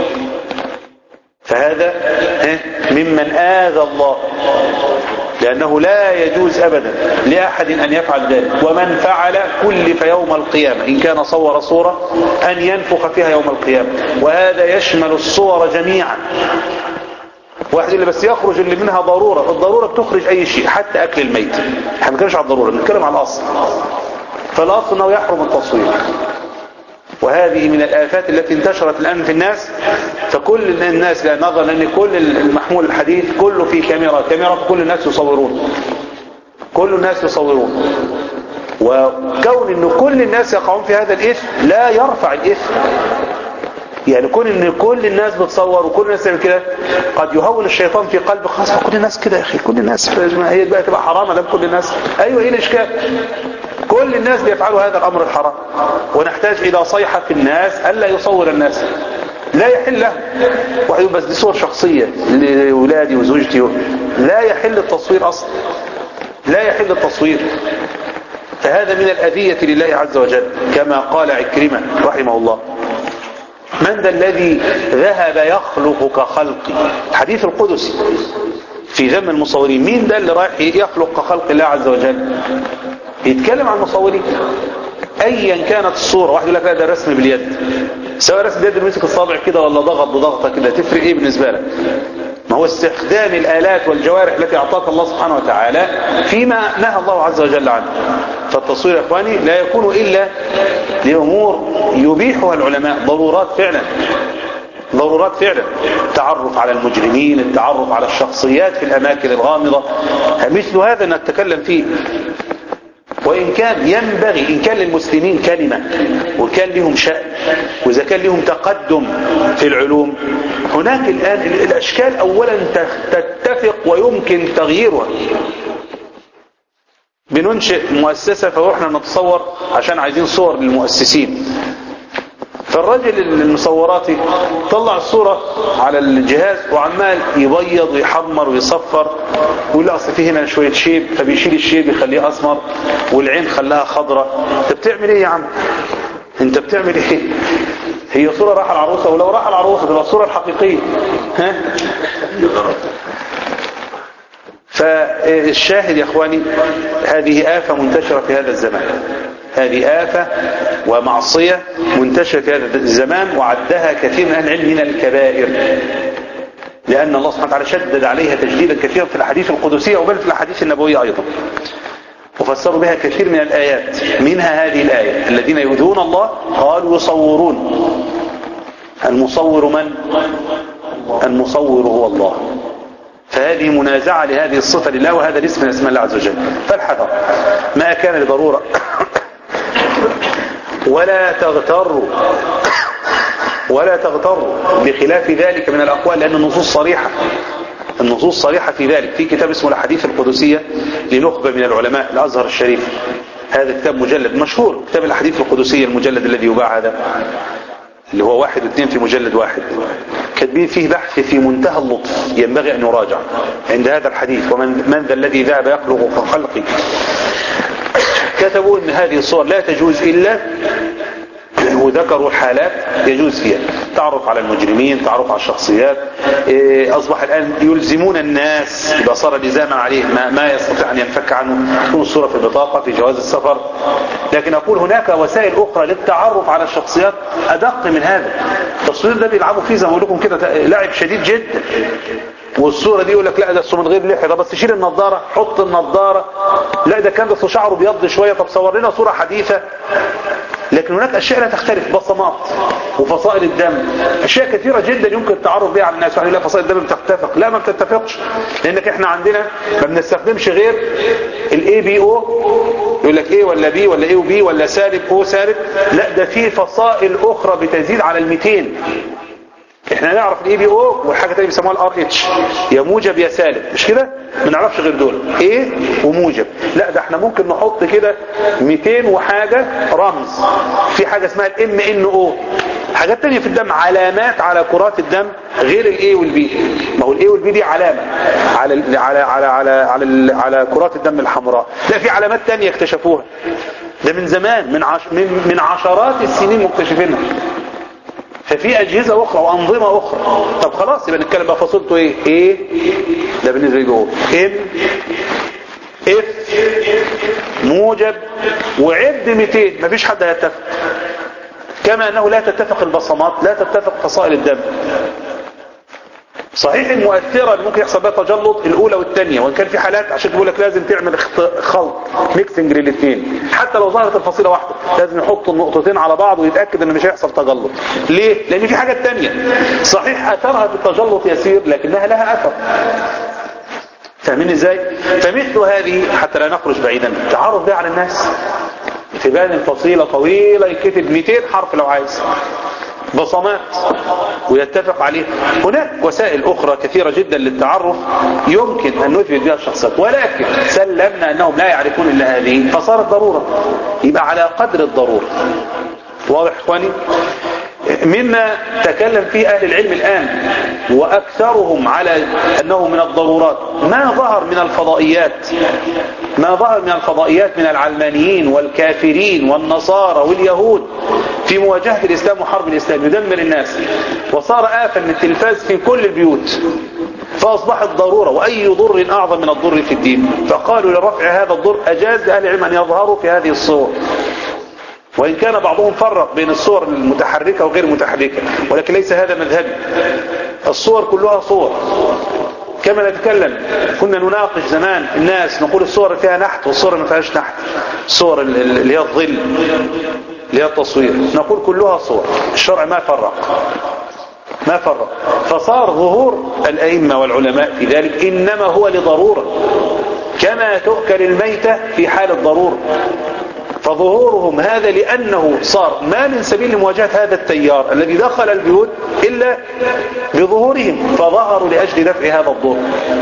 فهذا ها، ممن آذى الله لأنه لا يجوز أبدا لأحد أن يفعل ذلك ومن فعل كلف يوم القيامة إن كان صور صورة أن ينفخ فيها يوم القيامة وهذا يشمل الصور جميعا واحد يقول لي بس يخرج اللي منها ضرورة الضرورة بتخرج أي شيء حتى أكل الميت احنا ما بنتكلمش على الضرورة بنتكلم على الأصل فالأصل أنه يحرم التصوير وهذه من الآفات التي انتشرت الآن في الناس فكل الناس لا نظرا أن كل المحمول الحديث كله في كاميرا كاميرا فكل الناس يصورون كل الناس يصورون وكون أن كل الناس يقعون في هذا الإثم لا يرفع الإثم يعني كون ان كل الناس بتصور وكل الناس تعمل كده قد يهون الشيطان في قلب خلاص ما كل الناس كده يا اخي كل الناس هي بقى تبقى حرام دام كل الناس ايوه ايه الاشكال كل الناس بيفعلوا هذا الامر الحرام ونحتاج الى صيحه في الناس الا يصور الناس لا يحل له واحد بس دي صور شخصيه لاولادي وزوجتي و... لا يحل التصوير اصلا لا يحل التصوير فهذا من الاذيه لله عز وجل كما قال عكرمه رحمه الله من ذا الذي ذهب يخلق كخلقي الحديث القدسي في ذم المصورين مين ده اللي رايح يخلق كخلق الله عز وجل يتكلم عن المصورين ايا كانت الصورة واحد يقول لك لا ده رسم باليد سواء رسم باليد مسك الصابع كده ولا ضغط بضغطة كده تفرق ايه بالنسبة لك ما هو استخدام الآلات والجوارح التي أعطاك الله سبحانه وتعالى فيما نهى الله عز وجل عنه فالتصوير يا إخواني لا يكون إلا لأمور يبيحها العلماء ضرورات فعلا ضرورات فعلا التعرف على المجرمين التعرف على الشخصيات في الأماكن الغامضة مثل هذا نتكلم فيه وإن كان ينبغي إن كان للمسلمين كلمة وكان لهم شأن وإذا كان لهم تقدم في العلوم هناك الآن الأشكال أولا تتفق ويمكن تغييرها بننشئ مؤسسة فروحنا نتصور عشان عايزين صور للمؤسسين فالراجل المصوراتي طلع الصورة على الجهاز وعمال يبيض ويحمر ويصفر ويقول له اصل فيه هنا شوية شيب فبيشيل الشيب يخليه اسمر والعين خلاها خضراء انت بتعمل ايه يا عم انت بتعمل ايه هي صورة راح العروسة ولو راح العروسة تبقى الصورة الحقيقية ها فالشاهد يا اخواني هذه آفة منتشرة في هذا الزمان هذه آفة ومعصية منتشرة في هذا الزمان وعدها كثير من أهل العلم من الكبائر لأن الله سبحانه وتعالى شدد عليها تجديدا كثيرا في الأحاديث القدسية وبل في الأحاديث النبوية أيضا وفسروا بها كثير من الآيات منها هذه الآية الذين يؤذون الله قالوا يصورون المصور من؟ المصور هو الله فهذه منازعة لهذه الصفة لله وهذا الاسم من اسم الله عز وجل فالحذر ما كان لضرورة ولا تغتروا ولا تغتروا بخلاف ذلك من الأقوال لأن النصوص صريحة النصوص صريحة في ذلك في كتاب اسمه الحديث القدسية لنخبة من العلماء الأزهر الشريف هذا كتاب مجلد مشهور كتاب الحديث القدسية المجلد الذي يباع هذا اللي هو واحد واثنين في مجلد واحد كاتبين فيه بحث في منتهى اللطف ينبغي أن يراجع عند هذا الحديث ومن من ذا الذي ذهب يخلق كخلقي كتبوا ان هذه الصور لا تجوز إلا وذكروا حالات يجوز فيها تعرف على المجرمين تعرف على الشخصيات إيه، أصبح الآن يلزمون الناس إذا صار لزاما عليه ما, ما يستطيع أن ينفك عنه تكون الصورة في البطاقة في جواز السفر لكن أقول هناك وسائل أخرى للتعرف على الشخصيات أدق من هذا التصوير ده بيلعبوا فيه زي ما بقول لكم كده لعب شديد جدا والصورة دي يقول لك لا ده أصله من غير لحية ده بس شيل النضارة حط النضارة لا ده كان ده شعره بيض شوية طب صور لنا صورة حديثة لكن هناك أشياء لا تختلف بصمات وفصائل الدم أشياء كثيرة جدا يمكن التعرف بها على الناس يعني لا فصائل الدم بتتفق لا ما بتتفقش لأنك احنا عندنا ما بنستخدمش غير الاي بي او يقول لك ايه ولا بي ولا ايه وبي ولا سالب او سالب لا ده في فصائل أخرى بتزيد على ال 200 احنا نعرف الاي بي او والحاجه تانية بيسموها الار اتش يا موجب يا سالب مش كده ما نعرفش غير دول ايه وموجب لا ده احنا ممكن نحط كده 200 وحاجه رمز في حاجه اسمها الام ان او حاجات تانية في الدم علامات على كرات الدم غير الاي والبي ما هو الاي والبي دي علامه على ال على على على على, ال على كرات الدم الحمراء لا في علامات تانية اكتشفوها ده من زمان من عش من, من عشرات السنين مكتشفينها ففي أجهزة أخرى وأنظمة أخرى طب خلاص يبقى نتكلم بقى فصلته إيه إيه ده بالنسبة لي هو إم إف موجب وعد 200 مفيش حد هيتفق كما أنه لا تتفق البصمات لا تتفق فصائل الدم صحيح المؤثرة اللي ممكن يحصل بها تجلط الأولى والثانية وإن كان في حالات عشان تقول لك لازم تعمل خلط ميكسنج للاثنين حتى لو ظهرت الفصيلة واحدة لازم يحط النقطتين على بعض ويتأكد ان مش هيحصل تجلط ليه؟ لأن في حاجات تانية صحيح أثرها في التجلط يسير لكنها لها أثر فاهمين ازاي؟ فمثل هذه حتى لا نخرج بعيدا تعرف بها على الناس تبان الفصيلة طويلة يكتب 200 حرف لو عايز بصمات ويتفق عليه هناك وسائل أخرى كثيرة جدا للتعرف يمكن أن نثبت بها الشخصيات ولكن سلمنا أنهم لا يعرفون إلا هذه فصارت ضرورة يبقى على قدر الضرورة واضح إخواني مما تكلم فيه أهل العلم الآن وأكثرهم على أنه من الضرورات ما ظهر من الفضائيات ما ظهر من الفضائيات من العلمانيين والكافرين والنصارى واليهود في مواجهة الإسلام وحرب الإسلام يدمر الناس وصار آفا من التلفاز في كل البيوت فأصبحت ضرورة وأي ضر أعظم من الضر في الدين فقالوا لرفع هذا الضر أجاز لأهل العلم أن يظهروا في هذه الصور وإن كان بعضهم فرق بين الصور المتحركة وغير متحركة ولكن ليس هذا مذهبي الصور كلها صور كما نتكلم كنا نناقش زمان الناس نقول الصور اللي فيها نحت والصور ما فيهاش نحت الصور اللي هي الظل اللي هي التصوير نقول كلها صور الشرع ما فرق ما فرق فصار ظهور الأئمة والعلماء في ذلك إنما هو لضرورة كما تؤكل الميتة في حال الضرورة فظهورهم هذا لأنه صار ما من سبيل لمواجهة هذا التيار الذي دخل البيوت إلا بظهورهم فظهروا لأجل دفع هذا الضر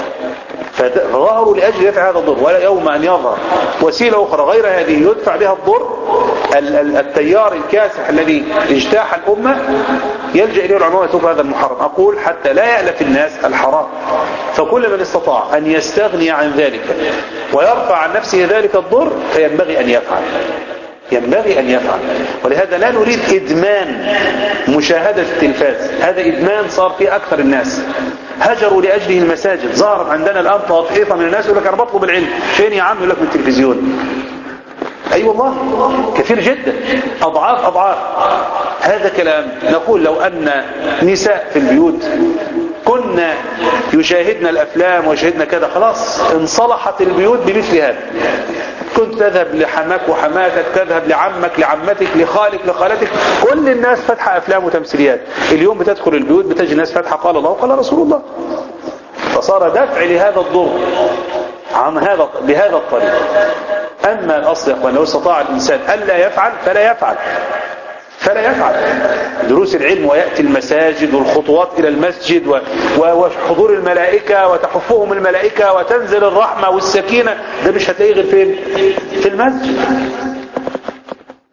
فظهروا لأجل دفع هذا الضر ولا يوم أن يظهر وسيلة أخرى غير هذه يدفع بها الضر التيار الكاسح الذي اجتاح الأمة يلجأ إليه العلماء ويتوب هذا المحرم أقول حتى لا يألف الناس الحرام فكل من استطاع أن يستغني عن ذلك ويرفع عن نفسه ذلك الضر فينبغي أن يفعل ينبغي أن يفعل ولهذا لا نريد إدمان مشاهدة التلفاز هذا إدمان صار في أكثر الناس هجروا لأجله المساجد ظهرت عندنا الآن طائفة من الناس يقول لك أنا بطلب العلم فين يا عم يقول لك من التلفزيون أي أيوة والله كثير جدا أضعاف أضعاف هذا كلام نقول لو أن نساء في البيوت كنا يشاهدنا الأفلام ويشاهدنا كذا خلاص انصلحت البيوت بمثل هذا كنت تذهب لحماك وحماتك تذهب لعمك لعمتك لخالك لخالتك كل الناس فاتحة أفلام وتمثيليات اليوم بتدخل البيوت بتجد الناس فاتحة قال الله وقال رسول الله فصار دفع لهذا الضر عن هذا بهذا الطريق أما الأصل يا أخوان لو استطاع الإنسان ألا يفعل فلا يفعل فلا يفعل دروس العلم ويأتي المساجد والخطوات إلى المسجد وحضور الملائكة وتحفهم الملائكة وتنزل الرحمة والسكينة ده مش هتلاقيه غير فين في المسجد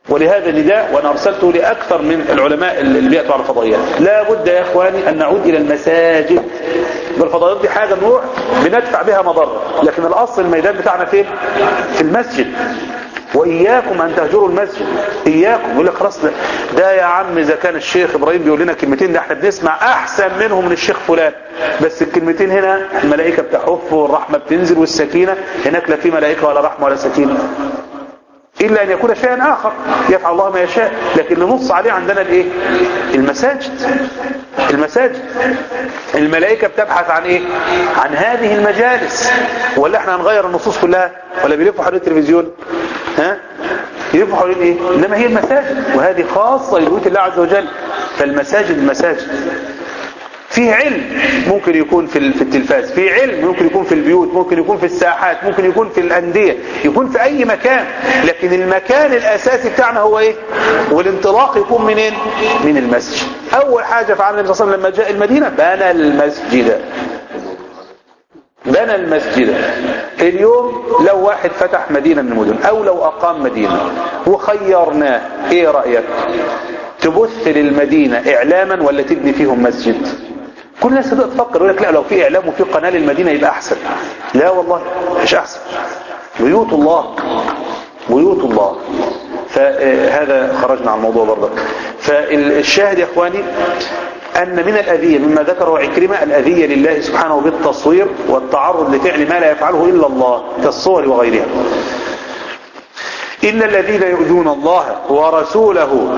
ولهذا النداء وانا ارسلته لاكثر من العلماء اللي بيأتوا على الفضائيات لا بد يا اخواني ان نعود الى المساجد بالفضائيات دي حاجة نروح بندفع بها مضرة لكن الاصل الميدان بتاعنا فين في المسجد واياكم ان تهجروا المسجد اياكم يقول لك خلاص ده, ده يا عم اذا كان الشيخ ابراهيم بيقول لنا كلمتين ده احنا بنسمع احسن منهم من الشيخ فلان بس الكلمتين هنا الملائكه بتحف والرحمه بتنزل والسكينه هناك لا في ملائكه ولا رحمه ولا سكينه إلا أن يكون شيئا آخر يفعل الله ما يشاء لكن ننص عليه عندنا الإيه المساجد المساجد الملائكة بتبحث عن إيه عن هذه المجالس ولا احنا هنغير النصوص كلها ولا بيلفوا حوالين التلفزيون ها يلفوا حوالين إيه إنما هي المساجد وهذه خاصة لبيوت الله عز وجل فالمساجد المساجد فيه علم ممكن يكون في في التلفاز فيه علم ممكن يكون في البيوت ممكن يكون في الساحات ممكن يكون في الأندية يكون في أي مكان لكن المكان الأساسي بتاعنا هو إيه والانطلاق يكون منين من المسجد أول حاجة فعل النبي صلى الله عليه وسلم لما جاء المدينة بنى المسجد بنى المسجد اليوم لو واحد فتح مدينة من المدن أو لو أقام مدينة وخيرناه إيه رأيك تبث للمدينة إعلاما ولا تبني فيهم مسجد كل الناس تبقى تفكر يقول لك لا لو في اعلام وفي قناه للمدينه يبقى احسن لا والله مش احسن بيوت الله بيوت الله فهذا خرجنا عن الموضوع برضه فالشاهد يا اخواني أن من الأذية مما ذكره عكرمة الأذية لله سبحانه بالتصوير والتعرض لفعل ما لا يفعله إلا الله كالصور وغيرها إن الذين يؤذون الله ورسوله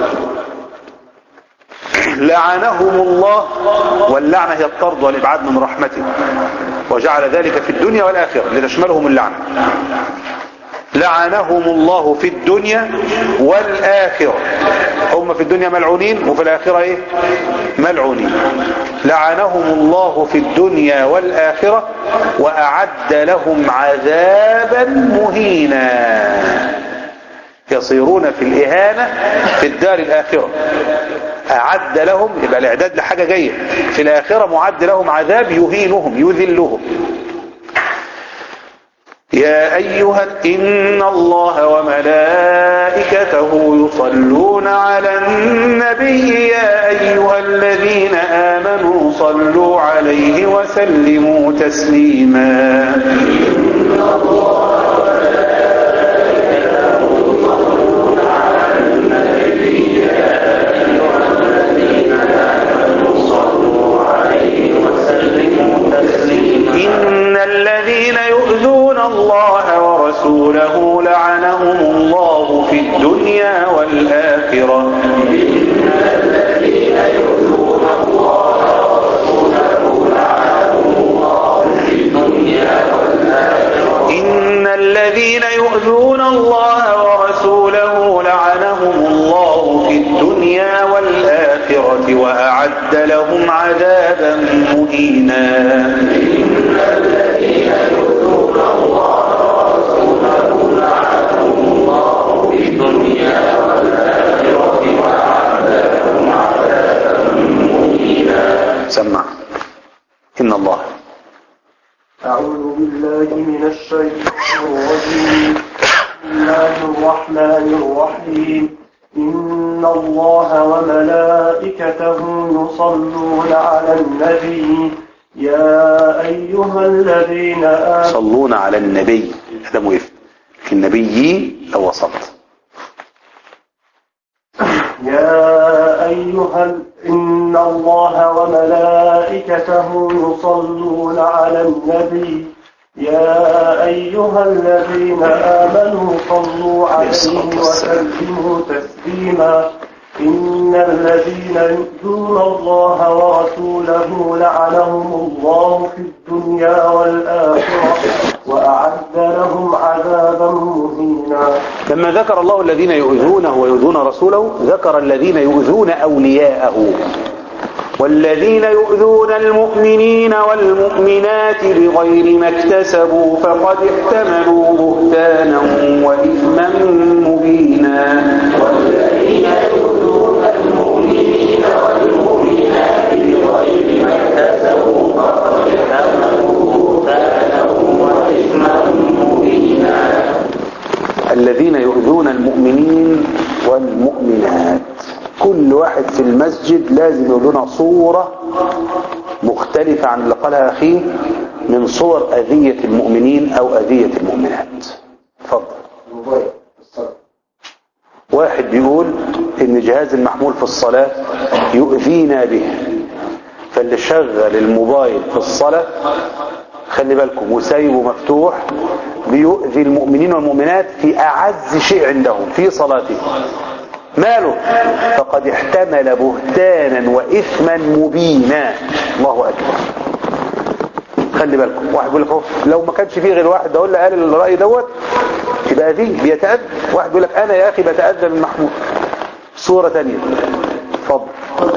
لعنهم الله واللعنة هي الطرد والإبعاد من رحمته وجعل ذلك في الدنيا والآخرة لتشملهم اللعنة لعنهم الله في الدنيا والآخرة هم في الدنيا ملعونين وفي الآخرة إيه؟ ملعونين لعنهم الله في الدنيا والآخرة وأعد لهم عذابا مهينا يصيرون في الإهانة في الدار الآخرة أعد لهم يبقى الإعداد لحاجة جاية في الآخرة معد لهم عذاب يهينهم يذلهم يا أيها إن الله وملائكته يصلون على النبي يا أيها الذين آمنوا صلوا عليه وسلموا تسليما إن الذين يؤذون الله ورسوله لعنهم الله في الدنيا والآخرة إن الذين يؤذون الله ورسوله لعنهم الله في الدنيا والآخرة وأعد لهم عذابا مهينا سمع إن الله أعوذ بالله من الشيطان الرجيم بسم الله الرحمن الرحيم إن الله وملائكته يصلون على النبي يا أيها الذين آمنوا يصلون على النبي هذا مهم النبي لو وصلت يا أيها ال- إن الله وملائكته يصلون على النبي يا أيها الذين آمنوا صلوا عليه وسلموا تسليما إن الذين يؤذون الله ورسوله لعنهم الله في الدنيا والآخرة وأعد لهم عذابا مهينا لما ذكر الله الذين يؤذونه ويؤذون رسوله ذكر الذين يؤذون أولياءه والذين يؤذون المؤمنين والمؤمنات بغير ما اكتسبوا فقد احتملوا بهتانا وإثما مبينا الذين يؤذون المؤمنين واحد في المسجد لازم يقول لنا صورة مختلفة عن اللي قالها أخيه من صور أذية المؤمنين أو أذية المؤمنات اتفضل الموبايل الصلاة واحد بيقول ان جهاز المحمول في الصلاة يؤذينا به فاللي شغل الموبايل في الصلاة خلي بالكم وسايبه مفتوح بيؤذي المؤمنين والمؤمنات في أعز شيء عندهم في صلاتهم ماله فقد احتمل بهتانا وإثما مبينا الله أكبر خلي بالكم واحد يقول لك أهو لو ما كانش فيه غير واحد ده ولا قال الرأي دوت يبقى ذي بيتأذى واحد يقول لك أنا يا أخي بتأذى من محمود صورة تانية اتفضل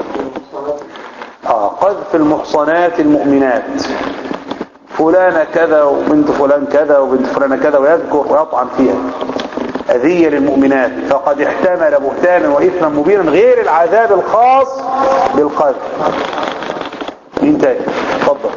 آه قذف المحصنات المؤمنات فلانة كذا وبنت فلان كذا وبنت فلانة كذا ويذكر ويطعن فيها أذية للمؤمنات فقد احتمل بهتانا وإثما مبينا غير العذاب الخاص بالقذف مين تاني اتفضل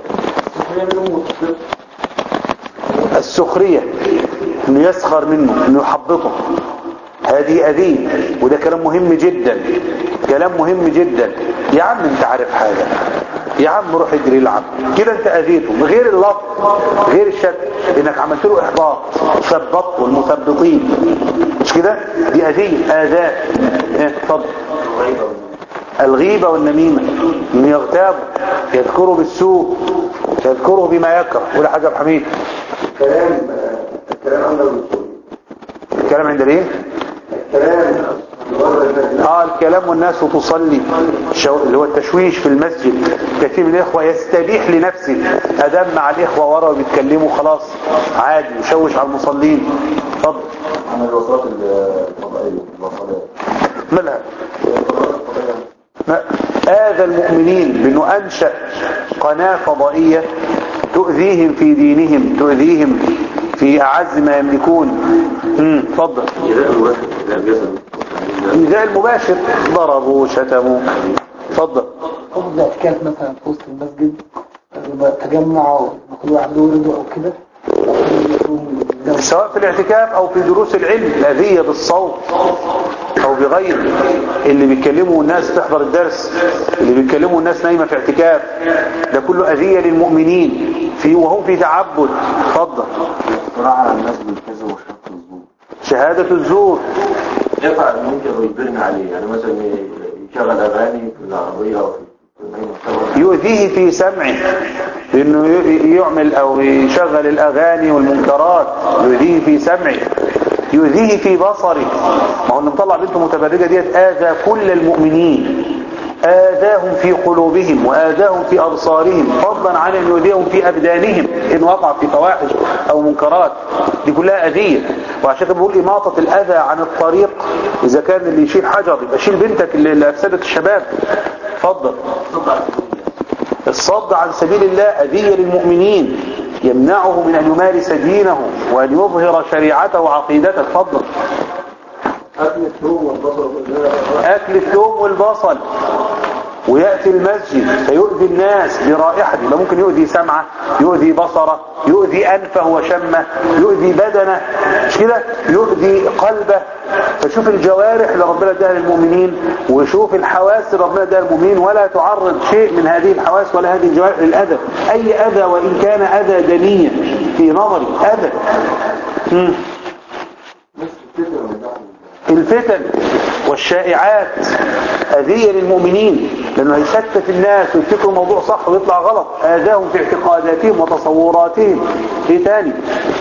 السخرية انه يسخر منه انه يحبطه هذه أذية وده كلام مهم جدا كلام مهم جدا يا عم انت عارف حاجة يا عم روح اجري العب كده انت اذيته غير اللفظ غير الشكل انك عملت له احباط ثبط والمثبطين مش كده دي اذية اذاه ايه اتفضل الغيبة والنميمة من يغتاب يذكره بالسوء يذكره بما يكره ولا حاجة بحميد الكلام الكلام عند الرسول الكلام عند الايه الكلام بره الناس اه الكلام والناس تصلي شو... اللي هو التشويش في المسجد كثير من الاخوه يستبيح لنفسه ادام مع الاخوه ورا وبيتكلموا خلاص عادي يشوش على المصلين اتفضل عن الوساط الفضائية الوساطات مالها لا. آذى المؤمنين بأنه أنشأ قناة فضائية تؤذيهم في دينهم تؤذيهم في أعز ما يملكون امم اتفضل إيذاء المباشر ضربوا شتموا اتفضل قبل اعتكاف مثلا في وسط المسجد يبقى تجمعوا كل واحد له رضا او كده سواء في الاعتكاف او في دروس العلم الأذية بالصوت او بغير اللي بيتكلموا الناس تحضر الدرس اللي بيتكلموا الناس نايمة في اعتكاف ده كله أذية للمؤمنين في وهم في تعبد اتفضل الصراع على الناس بالكذب وشق الزور شهادة الزور يفعل ممكن ويجبرنا عليه يعني مثلا يشغل اغاني في العربيه او في المكتبه يؤذيه في سمعه بانه ي- يعمل او يشغل الاغاني والمنكرات يؤذيه في سمعه يؤذيه في بصره ما هو اللي مطلع بنته متبرجه ديت اذى كل المؤمنين آذاهم في قلوبهم وآذاهم في أبصارهم فضلا عن أن يؤذيهم في أبدانهم إن وقع في فواحش أو منكرات دي كلها أذية وعشان كده بقول إماطة الأذى عن الطريق إذا كان اللي يشيل حجر يبقى شيل بنتك اللي اللي أفسدت الشباب اتفضل الصد عن سبيل الله أذية للمؤمنين يمنعه من أن يمارس دينه وأن يظهر شريعته وعقيدته اتفضل اكل الثوم والبصل أكل الثوم والبصل ويأتي المسجد فيؤذي الناس برائحته ده ممكن يؤذي سمعه يؤذي بصره يؤذي أنفه وشمه يؤذي بدنه مش كده يؤذي قلبه فشوف الجوارح اللي ربنا اداها للمؤمنين وشوف الحواس اللي ربنا اداها للمؤمنين ولا تعرض شيء من هذه الحواس ولا هذه الجوارح للأذى أي أذى وإن كان أذى دنيا في نظري أذى مم. الفتن والشائعات أذية للمؤمنين لأنه هيشتت الناس ويفتكروا الموضوع صح ويطلع غلط آذاهم في اعتقاداتهم وتصوراتهم ايه تاني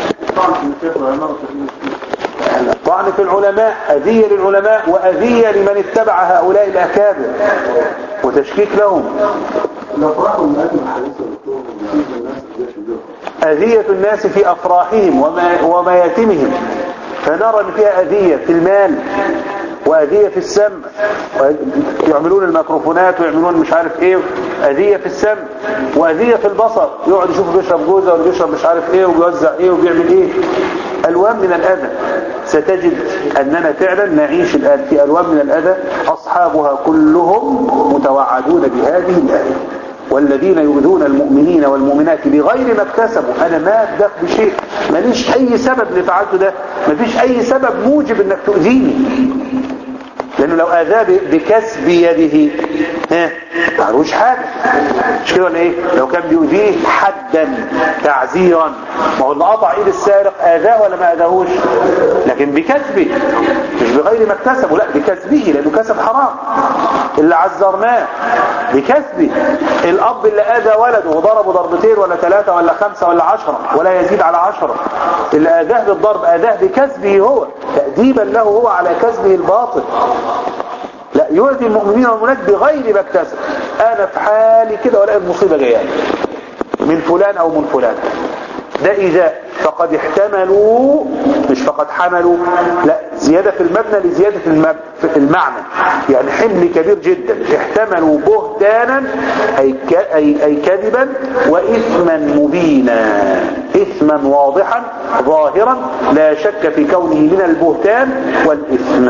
طعن في العلماء أذية للعلماء وأذية لمن اتبع هؤلاء الأكابر وتشكيك لهم الافراح والمآتم الحديثه دكتور بالنسبه للناس اللي جاش الجرح أذية الناس في أفراحهم وما ومياتمهم فنرى ان فيها أذية في المال وأذية في السمع يعملون الميكروفونات ويعملون مش عارف ايه أذية في السمع وأذية في البصر يقعد يشوف بيشرب جوزة ولا بيشرب مش عارف ايه وبيوزع ايه وبيعمل ايه ألوان من الأذى ستجد أننا فعلا نعيش الآن في ألوان من الأذى أصحابها كلهم متوعدون بهذه الآية والذين يؤذون المؤمنين والمؤمنات بغير ما اكتسبوا انا ما ابدأ بشيء ماليش اي سبب لفعلته ده مفيش اي سبب موجب انك تؤذيني لانه لو اذاه ب- بكسب يده ها معلوش حاجه مش كده ولا ايه لو كان بيؤذيه حدا تعزيرا ما هو اللي قطع ايد السارق اذاه ولا ما اذاهوش لكن بكسبه مش بغير ما اكتسبه لا بكسبه لانه كسب حرام اللي عزرناه بكسبه الاب اللي اذى ولده وضربه ضربتين ولا ثلاثه ولا خمسه ولا عشره ولا يزيد على عشره اللي اذاه بالضرب اذاه بكسبه هو تاديبا له هو على كسبه الباطل لا يؤذي المؤمنين والمؤمنات بغير ما اكتسب انا في حالي كده ولا المصيبه جايه لي. من فلان او من فلان ده إذا فقد احتملوا مش فقد حملوا لا زيادة في المبنى لزيادة المب... في المعنى يعني حمل كبير جدا احتملوا بهتانا أي, ك... أي... أي كذبا وإثما مبينا إثما واضحا ظاهرا لا شك في كونه من البهتان والإثم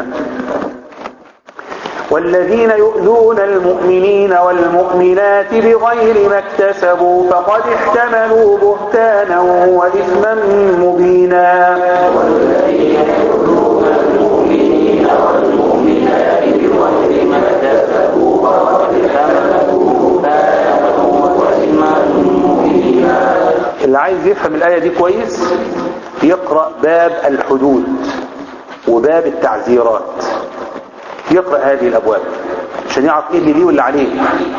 والذين يؤذون المؤمنين والمؤمنات بغير ما اكتسبوا فقد احتملوا بهتانا وإثما مبينا اللي عايز يفهم الآية دي كويس يقرأ باب الحدود وباب التعزيرات يقرأ هذه الأبواب عشان يعرف ايه اللي ليه واللي عليه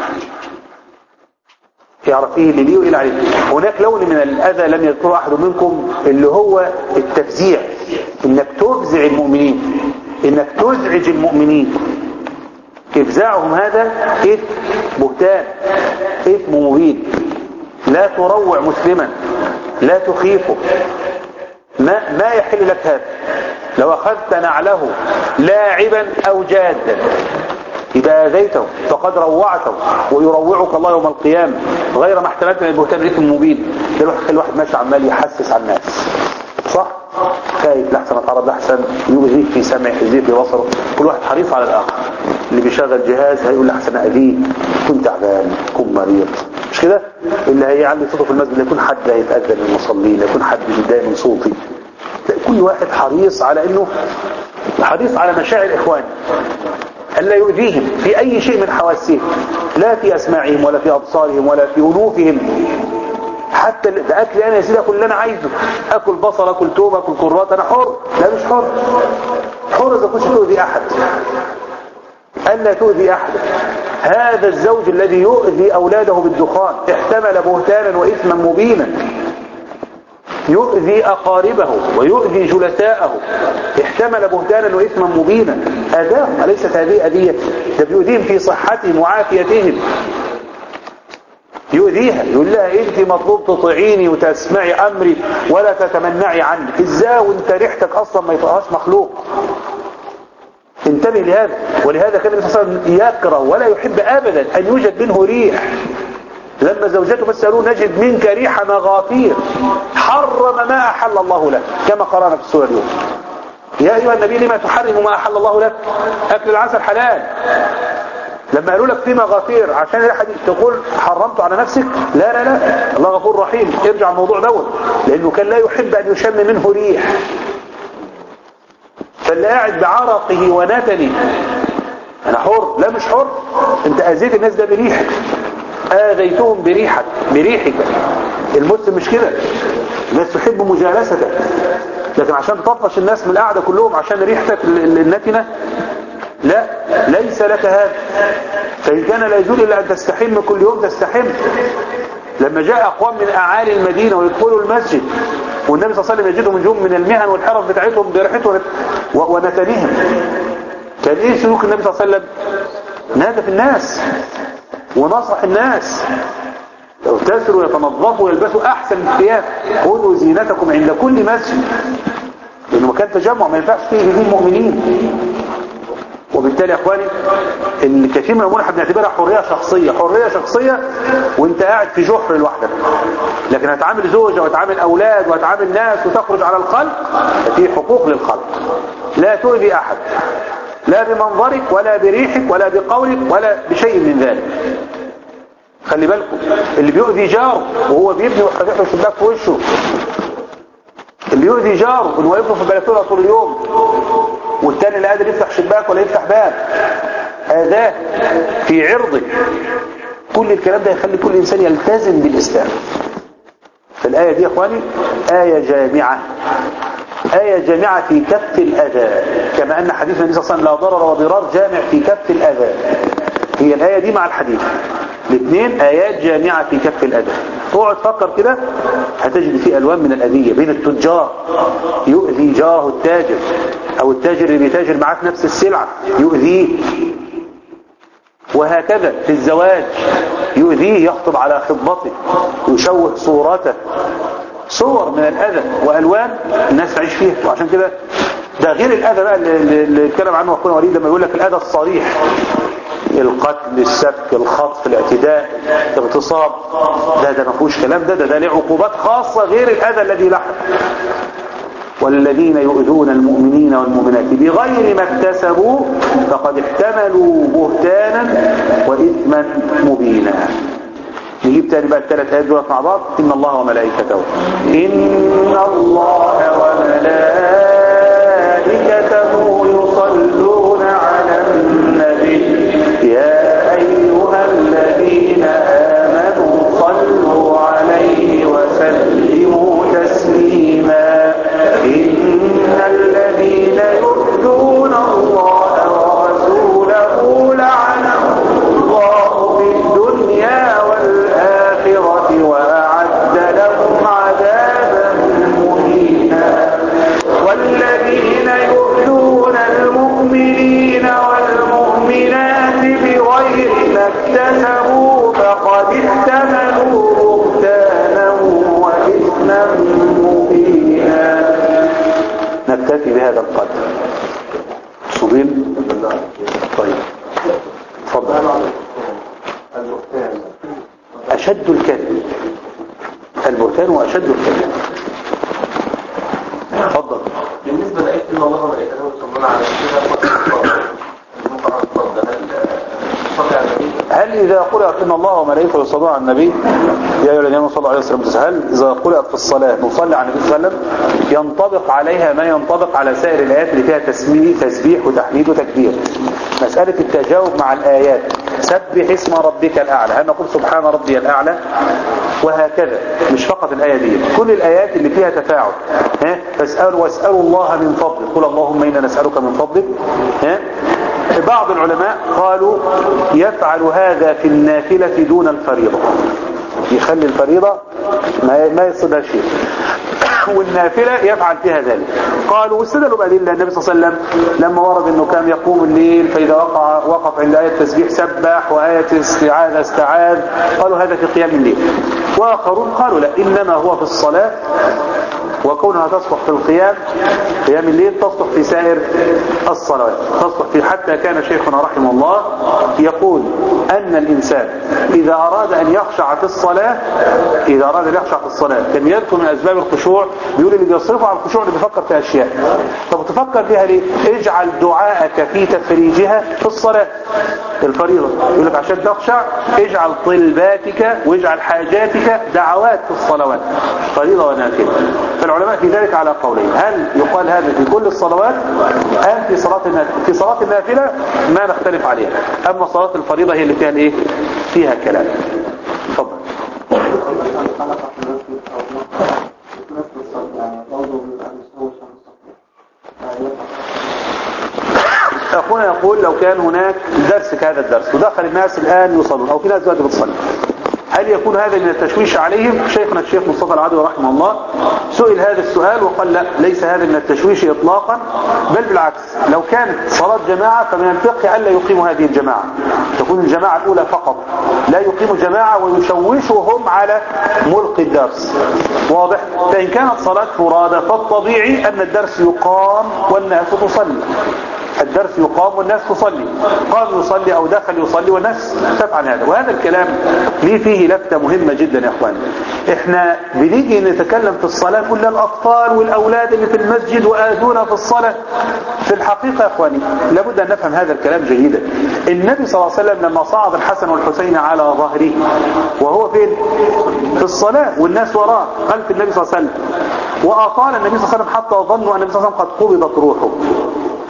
يعرف ايه اللي ليه وايه اللي عليه هناك لون من الأذى لم يذكره أحد منكم اللي هو التفزيع انك تفزع المؤمنين انك تزعج المؤمنين افزاعهم هذا اثم بهتان اثم مبين لا تروع مسلما لا تخيفه ما, ما يحل لك هذا لو أخذت نعله لاعبا أو جادا إذا أذيته فقد روعته ويروعك الله يوم القيامة غير ما احتملت من البهتان ريتم مبين ده الواحد الواحد ماشي عمال يحسس على الناس صح؟ خايف لحسن اتعرض لحسن يؤذيه في سمعه يؤذيه في بصره كل واحد حريص على الآخر اللي بيشغل جهاز هيقول لحسن أذيه كن تعبان كن مريض مش كده؟ اللي هيعلي صوته في المسجد يكون حد هيتأذى من المصلين يكون حد متضايق من صوتي كل واحد حريص على انه حريص على مشاعر اخوانه الا يؤذيهم في اي شيء من حواسهم لا في اسماعهم ولا في ابصارهم ولا في انوفهم حتى ده اكل انا يا سيدي اكل اللي انا عايزه اكل بصل اكل توم اكل كرات انا حر لا مش حر حر اذا كنت تؤذي احد الا تؤذي احد هذا الزوج الذي يؤذي اولاده بالدخان احتمل بهتانا واثما مبينا يؤذي أقاربه ويؤذي جلساءه احتمل بهتانا وإثما مبينا أذاهم أليست هذه أذية ده بيؤذيهم في صحتهم وعافيتهم يؤذيها يقول لها انت مطلوب تطيعيني وتسمعي امري ولا تتمنعي عني ازاي وانت ريحتك اصلا ما يطقهاش مخلوق انتبه لهذا ولهذا كان النبي صلى الله عليه وسلم يكره ولا يحب ابدا ان يوجد منه ريح لما زوجته بس قالوا نجد منك ريح مغافير حرم ما أحل الله لك كما قرأنا في السورة اليوم يا أيها النبي لما تحرم ما أحل الله لك أكل العسل حلال لما قالوا لك في مغافير عشان الريحة دي تقول حرمت على نفسك لا لا لا الله غفور رحيم ارجع الموضوع دوت لأنه كان لا يحب أن يشم منه ريح فاللي قاعد بعرقه ونتنه أنا حر لا مش حر أنت أذيت الناس ده بريحك آذيتهم بريحك بريحك المسلم مش كده الناس تحب مجالستك لكن عشان تطفش الناس من القعدة كلهم عشان ريحتك النتنة لا ليس لك هذا فإن كان لا يجوز إلا أن تستحم كل يوم تستحم لما جاء أقوام من أعالي المدينة ويدخلوا المسجد والنبي صلى الله عليه وسلم يجدهم من جم من المهن والحرف بتاعتهم بريحتهم ونتنهم كان إيه سلوك النبي صلى الله عليه وسلم نادى في الناس ونصح الناس اغتسلوا ويتنظفوا ويلبسوا احسن الثياب خذوا زينتكم عند كل مسجد لانه مكان تجمع ما ينفعش فيه يجيب مؤمنين وبالتالي يا اخواني الكثير من الامور احنا بنعتبرها حريه شخصيه حريه شخصيه وانت قاعد في جحر لوحدك لكن هتعامل زوجه وهتعامل اولاد وهتعامل ناس وتخرج على الخلق في حقوق للخلق لا تؤذي احد لا بمنظرك ولا بريحك ولا بقولك ولا بشيء من ذلك خلي بالكم اللي بيؤذي جاره وهو بيبني وفتح له شباك في وشه اللي يؤذي جاره انه يفضل في البلكونه طول اليوم والتاني لا قادر يفتح شباك ولا يفتح باب اذاه في عرضه كل الكلام ده يخلي كل انسان يلتزم بالاسلام فالايه دي يا اخواني ايه جامعه آية جامعة في كف الأذى كما أن حديث النبي صلى الله عليه وسلم لا ضرر وضرار جامع في كف الأذى هي الآية دي مع الحديث الاثنين آيات جامعة في كف الأذى اقعد فكر كده هتجد فيه ألوان من الأذية بين التجار يؤذي جاره التاجر أو التاجر اللي بيتاجر معاه في نفس السلعة يؤذيه وهكذا في الزواج يؤذيه يخطب على خطبته يشوه صورته صور من الأذى وألوان الناس تعيش فيها وعشان كده ده غير الأذى بقى اللي اللي اتكلم عنه أخونا وليد لما يقول لك الأذى الصريح القتل السفك الخطف الاعتداء الاغتصاب ده ده ما فيهوش كلام ده ده ده له عقوبات خاصة غير الأذى الذي لحق والذين يؤذون المؤمنين والمؤمنات بغير ما اكتسبوا فقد احتملوا بهتانا وإثما مبينا نجيب تاني بقى الثلاث آيات دول مع بعض إن الله وملائكته إن الله وملائكته يصلون على النبي يا أيها الذين آمنوا صلوا عليه وسلموا تسليما إن الذين يؤذون الله ورسوله لعنهم الله في الدنيا والآخرة وأعد لهم عذابا مهينا والذين يؤذون المؤمنين والمؤمنات بغير ما اكتسبوا فقد احتملوا بهتانا وإثما مبينا نكتفي بهذا القدر صبيل طيب تفضل أشد الكذب البهتان وأشد الكذب تفضل بالنسبة لآية إن الله وملائكته يصلون على هل إذا قرأت إن الله وملائكته يصلون على النبي يا أيها الذين آمنوا صلوا عليه وسلم هل إذا قرأت في الصلاة نصلي على النبي صلى الله عليه وسلم ينطبق عليها ما ينطبق على سائر الآيات اللي فيها تسميه تسبيح وتحميد وتكبير مسألة التجاوب مع الآيات سبح اسم ربك الأعلى هل نقول سبحان ربي الأعلى وهكذا مش فقط الآية دي كل الآيات اللي فيها تفاعل ها فاسألوا واسألوا الله من فضلك قل اللهم إنا نسألك من فضلك ها بعض العلماء قالوا يفعل هذا في النافلة دون الفريضة يخلي الفريضة ما ما يصيبها شيء والنافلة يفعل فيها ذلك قالوا واستدلوا بأدلة النبي صلى الله عليه وسلم لما ورد انه كان يقوم الليل فإذا وقع وقف عند آية التسبيح سبح وآية استعاذة استعاذ قالوا هذا في قيام الليل وآخرون قالوا لا إنما هو في الصلاة وكونها تصلح في القيام قيام الليل تصلح في سائر الصلوات تصلح في حتى كان شيخنا رحمه الله يقول أن الإنسان إذا أراد أن يخشع في الصلاة إذا أراد أن يخشع في الصلاة كان يذكر من أسباب الخشوع بيقول اللي بيصرفه على الخشوع اللي بيفكر في أشياء طب تفكر فيها ليه اجعل دعاءك في تفريجها في الصلاة الفريضة يقول لك عشان تخشع اجعل طلباتك واجعل حاجاتك دعوات في الصلوات فريضة ونافلة فالعلماء في ذلك على قولين هل يقال هذا في كل الصلوات أم في صلاة النافلة في صلاة النافلة ما نختلف عليها أما صلاة الفريضة هي اللي فيها الايه فيها كلام تفضل أخونا يقول لو كان هناك درس كهذا الدرس ودخل الناس الآن يصلون أو في ناس دلوقتي بتصلي هل يكون هذا من التشويش عليهم شيخنا الشيخ مصطفى العدوي رحمه الله سئل هذا السؤال وقال لا ليس هذا من التشويش إطلاقا بل بالعكس لو كانت صلاة جماعة فمن الفقه ألا يقيموا هذه الجماعة تكون الجماعة الأولى فقط لا يقيموا جماعة ويشوشهم على ملقي الدرس واضح فإن كانت صلاة فرادة فالطبيعي أن الدرس يقام والناس تصلي الدرس يقام والناس تصلي قام يصلي أو دخل يصلي والناس تفعل هذا وهذا الكلام ليه فيه لفتة مهمة جدا يا أخوان احنا بنيجي نتكلم في الصلاة نقول للأطفال والأولاد اللي في المسجد وآذونا في الصلاة في الحقيقة يا أخواني لابد أن نفهم هذا الكلام جيدا النبي صلى الله عليه وسلم لما صعد الحسن والحسين على ظهره وهو فين في الصلاة والناس وراه خلف النبي صلى الله عليه وسلم وأطال النبي صلى الله عليه وسلم حتى ظنوا أن النبي صلى الله عليه وسلم قد قبضت روحه ها؟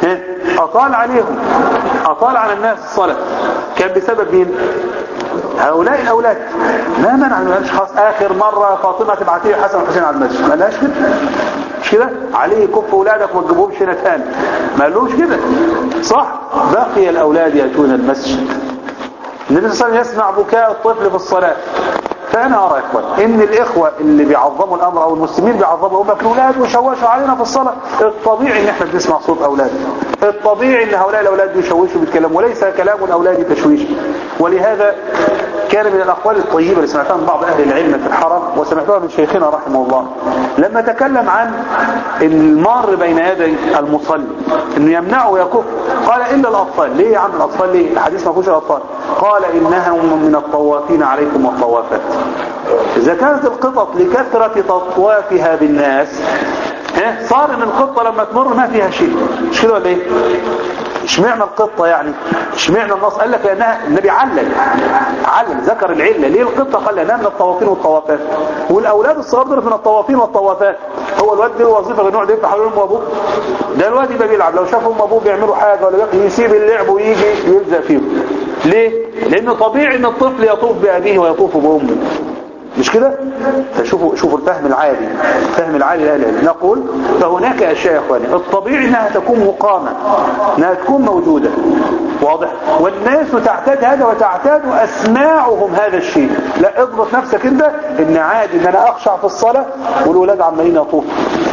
أطال عليهم أطال على الناس الصلاة كان بسبب مين هؤلاء الأولاد ما منع ما قالش خلاص آخر مرة فاطمة تبعتي لي حسن وحسين على المسجد ما قالهاش كده مش كده عليه كف أولادك وما تجيبهمش هنا تاني ما قالوش كده صح بقي الأولاد يأتون المسجد النبي صلى الله عليه وسلم يسمع بكاء الطفل في الصلاة فأنا أرى يا إخوان إن الإخوة اللي بيعظموا الأمر أو المسلمين بيعظموا أمك الأولاد ويشوشوا علينا في الصلاة الطبيعي إن إحنا بنسمع صوت أولاد الطبيعي إن هؤلاء الأولاد بيشوشوا بيتكلموا وليس كلام الأولاد تشويش ولهذا كان من الأقوال الطيبة اللي سمعتها من بعض أهل العلم في الحرم وسمعتها من شيخنا رحمه الله لما تكلم عن المار بين يدي المصلي انه يمنعه ويكف قال الا الاطفال ليه يا عم الاطفال ليه الحديث ما فيهوش الاطفال قال انهم من الطوافين عليكم والطوافات اذا كانت القطط لكثرة تطوافها بالناس ها صار ان القطة لما تمر ما فيها شيء مش كده ولا ايه اشمعنى القطة يعني اشمعنى النص قال لك لانها النبي علل علل ذكر العلة ليه القطة قال لانها من الطوافين والطوافات والاولاد الصغار دول من الطوافين والطوافات هو الواد له وظيفة غير نوع ده يفتح حوالين امه وابوه ده الواد يبقى بيلعب لو شاف امه وابوه بيعملوا حاجة ولا بياكل يسيب اللعب ويجي يلزق فيهم ليه لان طبيعي ان الطفل يطوف بابيه ويطوف بامه مش كده فشوفوا شوفوا الفهم العالي الفهم العالي لأهل العلم نقول فهناك أشياء يا أخواني الطبيعي أنها تكون مقامة أنها تكون موجودة واضح والناس تعتاد هذا وتعتاد أسماعهم هذا الشيء لا اضبط نفسك انت ان عادي ان انا اخشع في الصلاة والولاد عمالين يطوفوا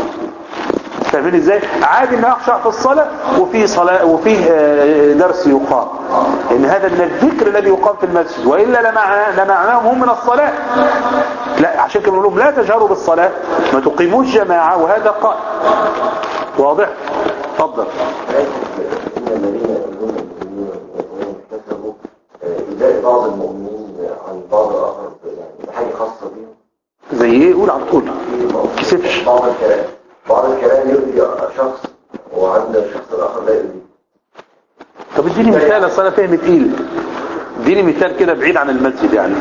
فاهمين ازاي عادي ان اخشع في الصلاة وفي صلاة وفي درس يقام ان هذا من الذكر الذي يقام في المسجد والا لمعنى لمعناهم هم من الصلاة لا عشان كده بنقول لهم لا تجهروا بالصلاة ما تقيموش جماعة وهذا قائم واضح اتفضل إن الذين يؤمنون بالمؤمنين ويؤمنون كسبوا إزاء بعض المؤمنين عن بعض الآخر يعني حاجة خاصة بيهم زي ايه قول على طول كسبش بعض الكلام بعض الكلام يؤذي شخص وعند الشخص الآخر لا يؤذي طب اديني مثال اصل انا فهم تقيل اديني مثال كده بعيد عن المسجد يعني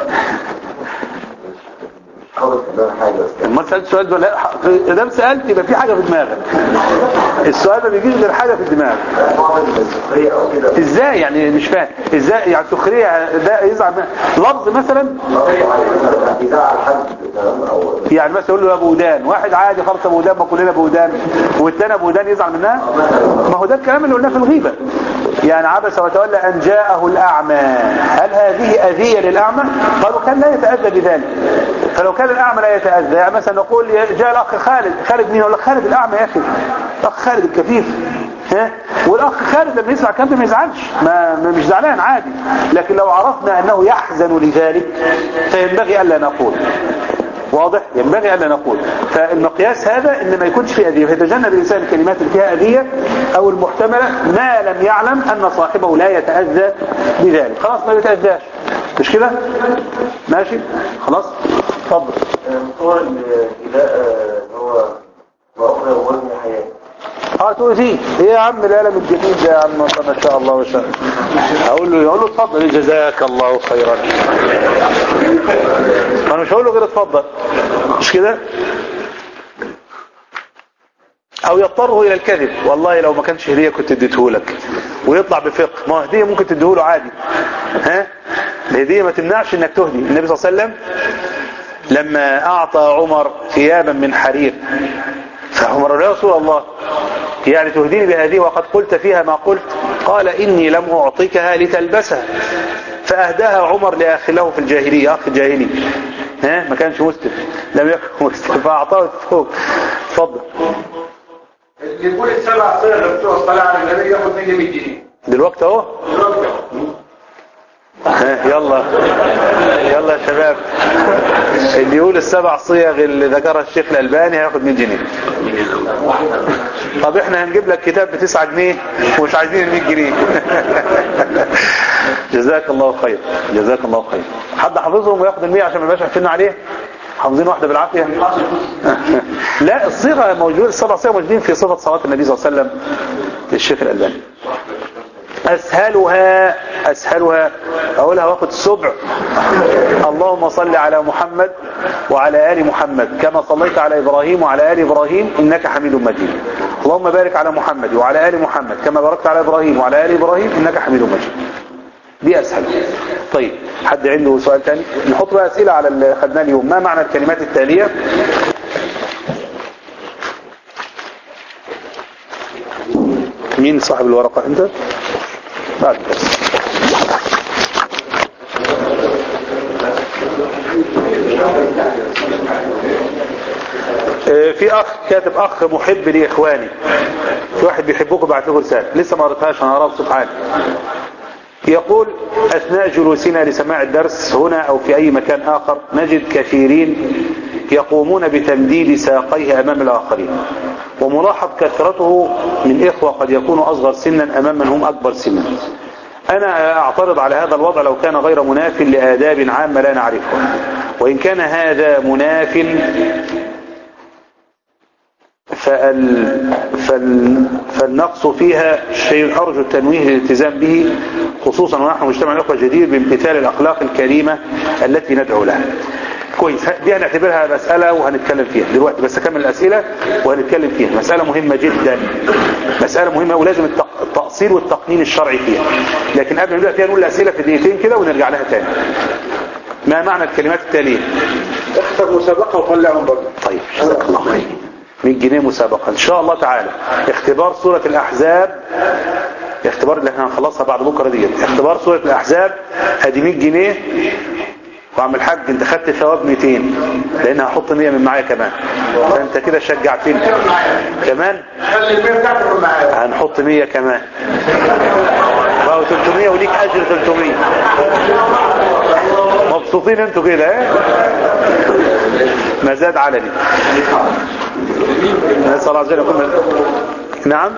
مش حاضر في دماغي حاجة بس لما سألت سؤال ده لا ده سألت يبقى في حاجة في دماغك السؤال ما بيجيش غير حاجة في دماغك بعض السخرية أو كده ازاي يعني مش فاهم ازاي يعني سخرية ده يزعل من- لفظ مثلا مثلا يزعل حد تمام أو يعني مثلا يقول له يا ابو ودان واحد عادي خالص ابو ودان ما كلنا ابو ودان والتاني ابو ودان يزعل منها ما هو ده الكلام اللي قلناه في الغيبة يعني عبس وتولى ان جاءه الاعمى هل هذه اذية للاعمى قالوا كان لا يتأذى بذلك فلو كان الاعمى لا يتأذى يعني مثلا نقول جاء الاخ خالد خالد مين يقول لك خالد الاعمى يا اخي الاخ خالد الكفيف ها والاخ خالد لما يسمع الكلام ده ما يزعلش ما ما- مش زعلان عادي لكن لو عرفنا انه يحزن لذلك فينبغي الا نقول واضح ينبغي ألا نقول فالمقياس هذا إن ما يكونش فيه أذية فيتجنب الإنسان الكلمات اللي فيها أذية أو المحتملة ما لم يعلم أن صاحبه لا يتأذى بذلك خلاص ما يتأذاش مش كده ماشي خلاص اتفضل من صور الإذاء هو وأخرى وزن حياة اه تقول فيه ايه يا عم القلم الجميل ده يا عم ما شاء الله ما شاء الله اقول له اقول له اتفضل جزاك الله خيرا انا مش هقول له غير اتفضل مش كده او يضطره الى الكذب والله لو ما كانش هديه كنت اديته لك ويطلع بفقه ما هو هديه ممكن تديه له عادي ها الهديه ما تمنعش انك تهدي النبي صلى الله عليه وسلم لما اعطى عمر ثيابا من حرير فعمر يا رسول الله يعني تهديني بهذه وقد قلت فيها ما قلت قال إني لم أعطيكها لتلبسها فأهداها عمر لأخ له في الجاهلية أخ جاهلي ها ما كانش مسلم لم يكن مسلم فأعطاه الثوب اتفضل اللي يقول السبع صيغ بتوع الصلاة على النبي ياخد مني 100 جنيه دلوقتي اهو ها يلا يلا يا شباب اللي يقول السبع صيغ اللي ذكرها الشيخ الألباني هياخد 100 جنيه طب احنا هنجيب لك كتاب بتسعة جنيه ومش عايزين ال 100 جنيه جزاك الله خير جزاك الله خير حد حافظهم وياخد ال 100 عشان ما يبقاش عارفين عليه حافظين واحدة بالعافية لا الصيغة موجودة السبع صيغ موجودين في صفة صلاة النبي صلى الله عليه وسلم للشيخ الألباني أسهلها أسهلها أقولها واخد سبع اللهم صل على محمد وعلى آل محمد كما صليت على إبراهيم وعلى آل إبراهيم إنك حميد مجيد اللهم بارك على محمد وعلى آل محمد كما باركت على إبراهيم وعلى آل إبراهيم إنك حميد مجيد دي أسهل طيب حد عنده سؤال تاني نحط بقى أسئلة على اللي خدناه اليوم ما معنى الكلمات التالية مين صاحب الورقة انت بعد الدرس آه، في اخ كاتب اخ محب لاخواني في واحد بيحبكم بعت له رساله لسه ما قريتهاش انا هقراها بصوت عالي يقول اثناء جلوسنا لسماع الدرس هنا او في اي مكان اخر نجد كثيرين يقومون بتمديد ساقيه امام الاخرين وملاحظ كثرته من اخوه قد يكونوا اصغر سنا امام من هم اكبر سنا انا اعترض على هذا الوضع لو كان غير مناف لاداب عامه لا نعرفها وان كان هذا مناف فال... فال... فالنقص فيها شيء أرجو التنويه للالتزام به خصوصا ونحن مجتمع الأخوة جدير بامتثال الأخلاق الكريمة التي ندعو لها كويس دي هنعتبرها مسألة وهنتكلم فيها دلوقتي بس أكمل الأسئلة وهنتكلم فيها مسألة مهمة جدا مسألة مهمة ولازم التق- التأصيل والتقنين الشرعي فيها لكن قبل ما نبدأ فيها نقول الأسئلة في دقيقتين كده ونرجع لها تاني ما معنى الكلمات التالية اختر مسابقة وطلعهم برضه طيب جزاك الله خير 100 جنيه مسابقة ان شاء الله تعالى اختبار سورة الاحزاب اختبار اللي احنا هنخلصها بعد بكرة دي اختبار سورة الاحزاب ادي 100 جنيه وعم الحاج انت خدت ثواب 200 لان هحط 100 من معايا كمان فانت كده شجعتني كمان خلي البيت تاكل معايا هنحط 100 كمان بقوا 300 وليك اجر 300 مبسوطين انتوا كده اه مزاد علني نسأل الله عز وجل يكون نعم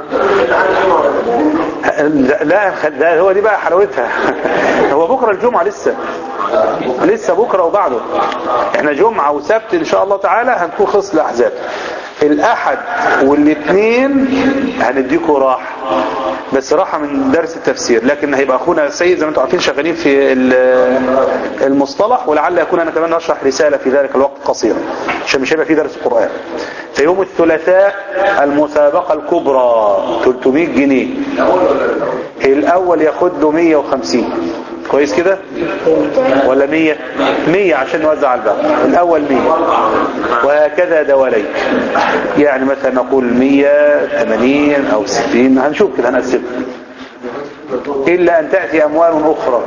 لا ده هو دي بقى حلاوتها هو بكرة الجمعة لسه لسه بكرة وبعده احنا جمعة وسبت ان شاء الله تعالى هنكون خص الاحزاب الاحد والاثنين هنديكوا راحة بس راحة من درس التفسير لكن هيبقى اخونا سيد زي ما انتم عارفين شغالين في ال- المصطلح ولعل يكون انا كمان اشرح رسالة في ذلك الوقت قصيرة عشان مش هيبقى في درس قرآن في يوم الثلاثاء المسابقة الكبرى 300 جنيه الاول ياخد له 150 كويس كده ولا 100 100 عشان نوزع على الباقي الاول 100 وهكذا دواليك يعني مثلا نقول 180 او 60 هنشوف كده هنقسمها الا ان تأتي اموال اخرى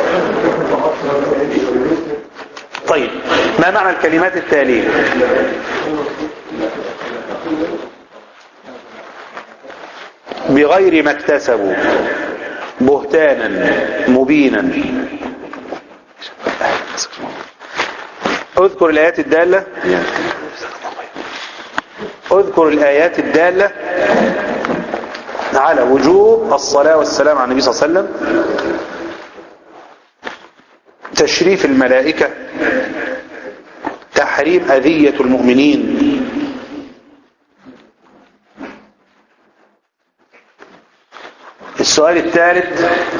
طيب ما معنى الكلمات التالية بغير ما اكتسبوا بهتانا مبينا اذكر الآيات الدالة اذكر الآيات الدالة على وجوب الصلاة والسلام على النبي صلى الله عليه وسلم تشريف الملائكة تحريم أذية المؤمنين السؤال الثالث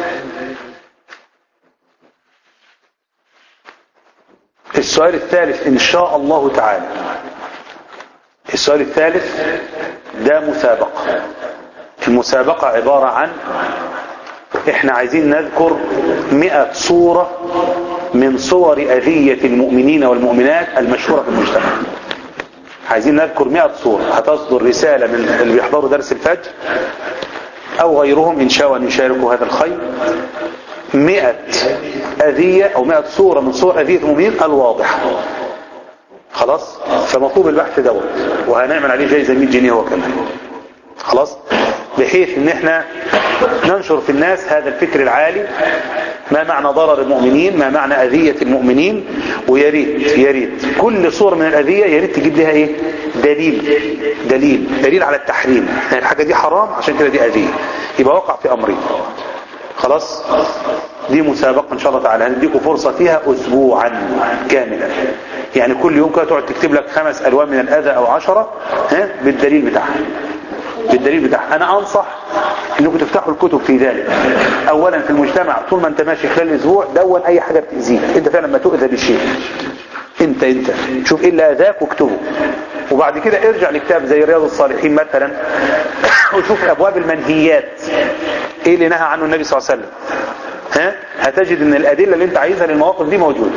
السؤال الثالث إن شاء الله تعالى السؤال الثالث ده مسابقة المسابقة عبارة عن احنا عايزين نذكر مئة صورة من صور أذية المؤمنين والمؤمنات المشهورة في المجتمع عايزين نذكر مئة صورة هتصدر رسالة من اللي بيحضروا درس الفجر أو غيرهم إن شاءوا أن يشاركوا هذا الخير مئة أذية أو مئة صورة من صور أذية المؤمنين الواضحة خلاص فمطلوب البحث دوت وهنعمل عليه جايزة 100 جنيه هو كمان خلاص بحيث ان احنا ننشر في الناس هذا الفكر العالي ما معنى ضرر المؤمنين ما معنى أذية المؤمنين ويا ريت يا ريت كل صورة من الأذية يا ريت تجيب لها ايه دليل دليل دليل على التحريم يعني الحاجة دي حرام عشان كده دي أذية يبقى وقع في أمرين خلاص دي مسابقة ان شاء الله تعالى هنديكم فرصة فيها اسبوعا كاملا يعني كل يوم كده تقعد تكتب لك خمس الوان من الاذى او عشرة ها بالدليل بتاعها بالدليل بتاعها انا انصح انكم تفتحوا الكتب في ذلك اولا في المجتمع طول ما انت ماشي خلال الاسبوع دون اي حاجة بتأذيك انت فعلا ما تؤذى بشيء انت انت شوف ايه اللي اذاك واكتبه وبعد كده ارجع لكتاب زي رياض الصالحين مثلا وشوف ابواب المنهيات ايه اللي نهى عنه النبي صلى الله عليه وسلم ها هتجد ان الادله اللي انت عايزها للمواقف دي موجوده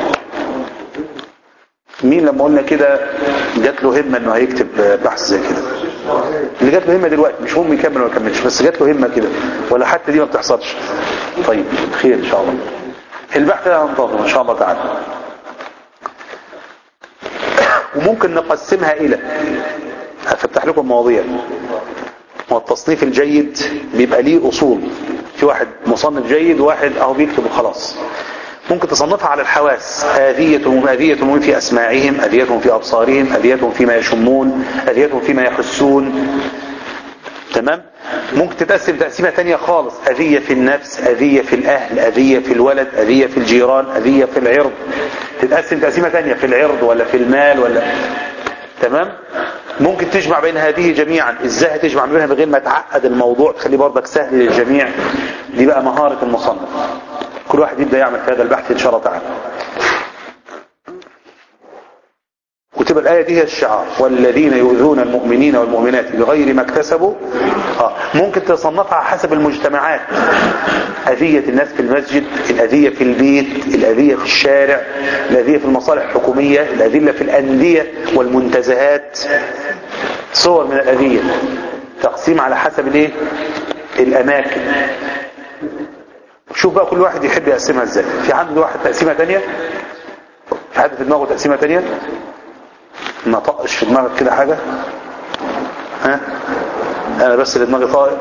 مين لما قلنا كده جات له همه انه هيكتب بحث زي كده اللي جات له همه دلوقتي مش مهم يكمل ولا ما يكملش بس جات له همه كده ولا حتى دي ما بتحصلش طيب خير ان شاء الله البحث ده هنتظم ان شاء الله تعالى وممكن نقسمها الى هفتح لكم مواضيع والتصنيف الجيد بيبقى ليه اصول في واحد مصنف جيد وواحد اهو بيكتب وخلاص ممكن تصنفها على الحواس آذية آذية في أسماعهم آذية في أبصارهم آذية فيما يشمون آذية فيما يحسون تمام ممكن تتقسم تقسيمة تانية خالص أذية في النفس أذية في الأهل أذية في الولد أذية في الجيران أذية في العرض تتقسم تقسيمة تانية في العرض ولا في المال ولا تمام ممكن تجمع بين هذه جميعا ازاي تجمع بينها بغير ما تعقد الموضوع تخليه برضك سهل للجميع دي بقى مهارة المصنف كل واحد يبدأ يعمل في هذا البحث ان شاء الله تعالى وتبقى الآية دي هي الشعار والذين يؤذون المؤمنين والمؤمنات بغير ما اكتسبوا آه. ممكن تصنفها على حسب المجتمعات أذية الناس في المسجد الأذية في البيت الأذية في الشارع الأذية في المصالح الحكومية الأذية في الأندية والمنتزهات صور من الأذية تقسيم على حسب الايه الأماكن شوف بقى كل واحد يحب يقسمها ازاي في عنده واحد تقسيمة تانية في حد في دماغه تقسيمة تانية ما طقش في دماغك كده حاجة ها انا بس اللي دماغي طائر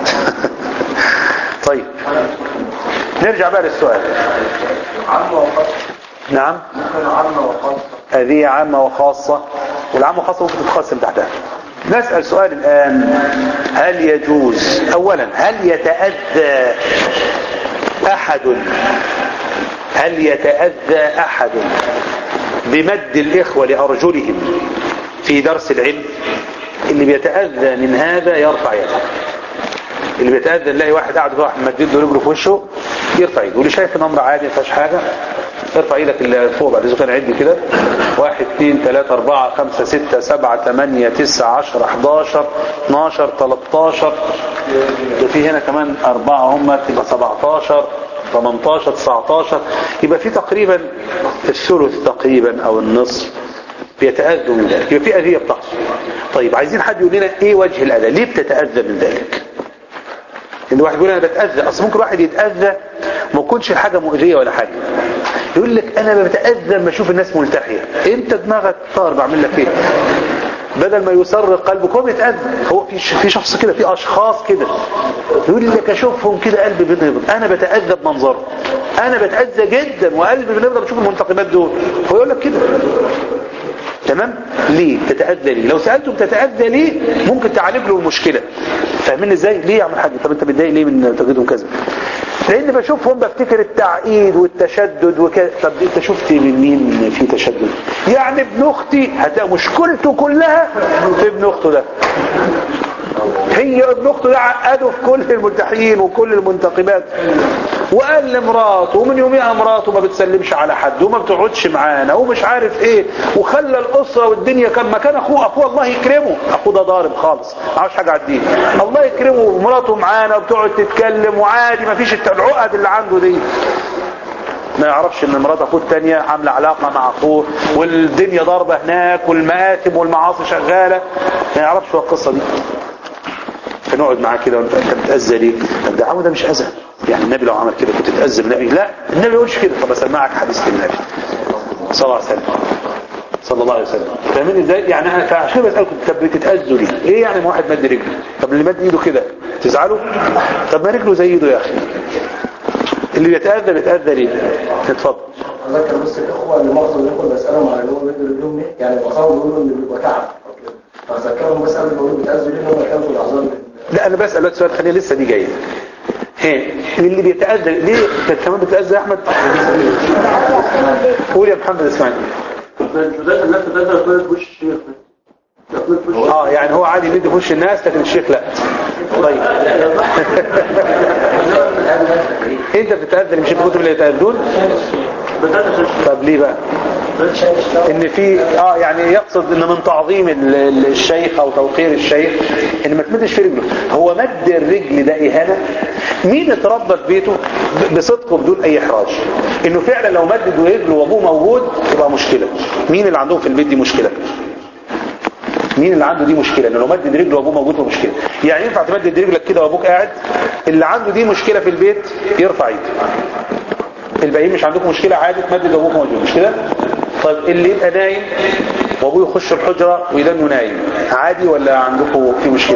طيب نرجع بقى للسؤال عامة وخاصة نعم ممكن عامة وخاصة هذه عامة وخاصة والعامة وخاصة ممكن تتقسم تحتها نسأل سؤال الآن هل يجوز أولا هل يتأذى أحد هل يتأذى أحد بمد الإخوة لأرجلهم في درس العلم اللي بيتأذى من هذا يرفع يده اللي بيتأذى نلاقي واحد قاعد راح مدد له رجله في وشه يرفع يده واللي شايف الامر عادي ما فيهاش حاجه ارفع ايدك اللي فوق بعد اذا كان عدي كده واحد اثنين ثلاثة أربعة خمسة ستة سبعة ثمانية تسعة عشر 11 12 13 ده في هنا كمان أربعة هم تبقى 17 18 19 يبقى في تقريبا الثلث تقريبا أو النصف بيتأذوا من ذلك يبقى في أذية بتحصل طيب عايزين حد يقول لنا ايه وجه الأذى ليه بتتأذى من ذلك ان واحد يقول انا بتأذى اصل ممكن واحد يتأذى ما يكونش حاجة مؤذية ولا حاجة يقول لك انا بتأذى لما اشوف الناس ملتحية انت دماغك طار بعمل لك ايه بدل ما يسر قلبك هو بيتأذى هو في في شخص كده في اشخاص كده يقول لك اشوفهم كده قلبي بينبض انا بتأذى بمنظره انا بتأذى جدا وقلبي بينبض بشوف المنتقمات دول هو يقول لك كده تمام ليه تتأذى ليه لو سألته بتتأذى ليه ممكن تعالج له المشكلة فاهمين ازاي ليه يا عم الحاج طب انت متضايق ليه من تجدهم كذا لان بشوفهم بفتكر التعقيد والتشدد وكذا طب انت شفت من مين في تشدد يعني ابن اختي هتلاقي مشكلته كلها في ابن اخته ده هي ابن اخته ده عقده في كل الملتحين وكل المنتقبات وقال لمراته ومن يوميها مراته ما بتسلمش على حد وما بتقعدش معانا ومش عارف ايه وخلى الاسره والدنيا كان مكان اخوه اخوه الله يكرمه اخوه ده ضارب خالص ما عاوز حاجه على الدين الله يكرمه مراته معانا وبتقعد تتكلم وعادي ما فيش العقد اللي عنده دي ما يعرفش ان مرات اخوه الثانيه عامله علاقه مع اخوه والدنيا ضاربه هناك والمآثم والمعاصي شغاله ما يعرفش هو القصه دي فنقعد معاه كده وانت انت بتأذى ليه؟ الدعوه ده مش اذى يعني النبي لو عمل كده كنت تتأذى من النبي لا النبي ما يقولش كده طب اسمعك حديث النبي صلى الله عليه وسلم صلى الله عليه وسلم فاهمين ازاي يعني انا فعشان بسالكم طب بتتأذوا ليه ايه يعني ما واحد مد رجله طب اللي مد ايده كده تزعلوا طب ما رجله زي ايده يا اخي اللي بيتأذى بيتأذى ليه اتفضل اذكر بس الاخوه اللي مؤاخذه بياخد مساله مع اللي هو بيدوا رجلهم ليه يعني بخاف بيقولوا ان بيبقى تعب أو كده. فاذكرهم بس قبل ما يقولوا بيتاذوا ليه ان هم ياخدوا الاعذار لا انا بسأل لك سؤال خلينا لسه دي جايه ايه اللي بيتأذى ليه انت كمان بتتأذى يا احمد قول يا محمد اسمعني بداية الناس تتأذى كل في وش الشيخ كل في وش اه يعني هو عادي يمد في وش الناس لكن الشيخ لا طيب انت بتتأذى مش انت كنت اللي يتأذون بداية الشيخ طب ليه بقى ان في اه يعني يقصد ان من تعظيم ال- ال- الشيخ او توقير الشيخ ان ما تمدش في رجله هو مد الرجل ده اهانه مين اتربى في بيته ب- بصدق وبدون اي احراج انه فعلا لو مدد رجله وابوه موجود يبقى مشكله مين اللي عندهم في البيت دي مشكله مين اللي عنده دي مشكلة انه لو مدد رجله وابوه موجود له مشكلة يعني ينفع تمدد رجلك كده وابوك قاعد اللي عنده دي مشكلة في البيت يرفع ايده الباقيين مش عندكم مشكلة عادي تمدد وابوك موجود مش كده طيب اللي يبقى نايم وابوه يخش الحجرة ويدنه نايم عادي ولا عندكم في مشكلة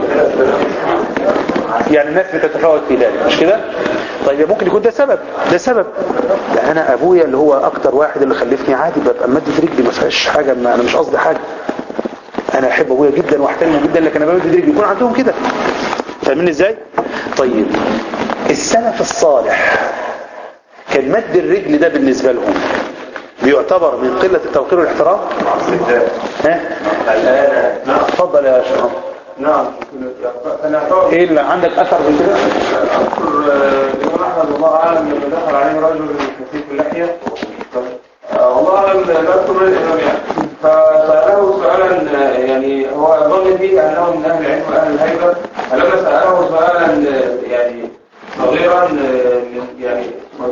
يعني الناس بتتفاوت في ذلك مش كده طيب ممكن يكون ده سبب ده سبب لا انا ابويا اللي هو اكتر واحد اللي خلفني عادي ببقى مدد رجلي ما فيهاش حاجة ما انا مش قصدي حاجة انا احب ابويا جدا واحترمه جدا لكن انا بمد رجلي يكون عندهم كده فاهمين ازاي طيب السلف الصالح كان مد الرجل ده بالنسبة لهم بيعتبر من قلة التوقير والاحترام ها الآن اتفضل يا شيخ نعم أنا أعتبر ايه اللي عندك اثر من كده أذكر آه، الإمام أحمد والله أعلم لما دخل عليه رجل كثيف اللحية آه، والله أعلم لا أذكر من الإمام يعني فسأله سؤالا آه، يعني هو ظن فيه أنه من أهل العلم وأهل الهيبة فلما سأله سؤالا آه، يعني صغيرا آه، من يعني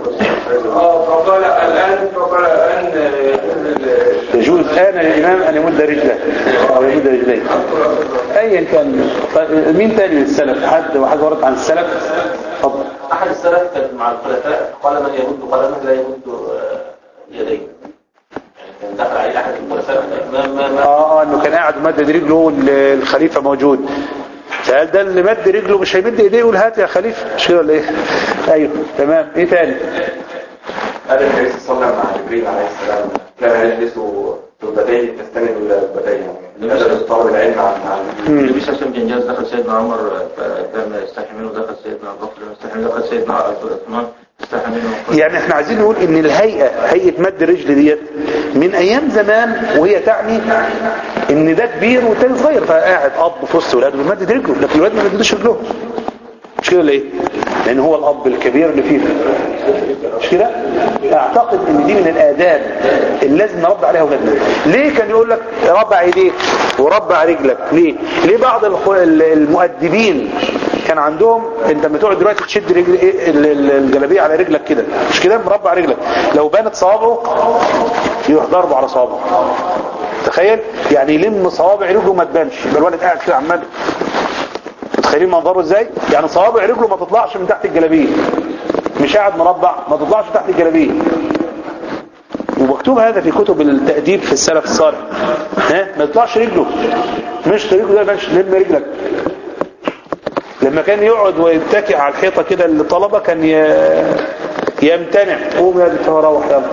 اه فقال الآن فقال الآن آه، يجوز آن للإمام أن يمد رجله أو يمد رجليه أيا كان طيب مين تاني من السلف حد وحد ورد عن السلف اتفضل أحد السلف كان مع الخلفاء قال من يمد قدمه لا يمد آه، يديه يعني كان دخل عليه أحد الخلفاء ما ما ما اه اه انه كان قاعد مدد رجله والخليفة موجود فقال ده اللي مد رجله مش هيمد ايديه يقول هات يا خليفة مش كده ولا ايه ايوه تمام ايه تاني قال النبي صلى الله عليه وسلم مع جبريل عليه السلام كان يجلس ركبتيه تستند الى ركبتيه هذا طلب العلم عن عن النبي صلى الله عليه وسلم كان جالس دخل سيدنا عمر فكان يستحي منه دخل سيدنا ابو بكر يستحي منه دخل سيدنا عثمان يستحي منه يعني احنا عايزين نقول ان الهيئة هيئة مد الرجل ديت من ايام زمان وهي تعني ان ده كبير والتاني صغير فقاعد اب في وسط ولاده بيمدد رجله لكن الولاد ما بيمددوش رجلهم مش كده ولا ايه لان هو الاب الكبير اللي فيه مش كده اعتقد ان دي من الاداب اللي لازم نربي عليها اولادنا ليه كان يقول لك ربع ايديك وربع رجلك ليه ليه بعض الخ- المؤدبين كان عندهم انت لما تقعد دلوقتي تشد رجل إيه ال- ال- الجلابيه على رجلك كده مش كده مربع رجلك لو بانت صوابعه يروح ضربه على صوابعه تخيل يعني يلم صوابع رجله ما تبانش يبقى الولد قاعد كده عمال متخيلين منظره ازاي يعني صوابع رجله ما تطلعش من تحت الجلابيه مش قاعد مربع ما تطلعش تحت الجلابيه ومكتوب هذا في كتب التأديب في السلف الصالح ها ما يطلعش رجله مش رجله ده مش لم رجلك لما كان يقعد ويتكئ على الحيطة كده الطلبة كان ي- يمتنع قوم يا دكتور روح يلا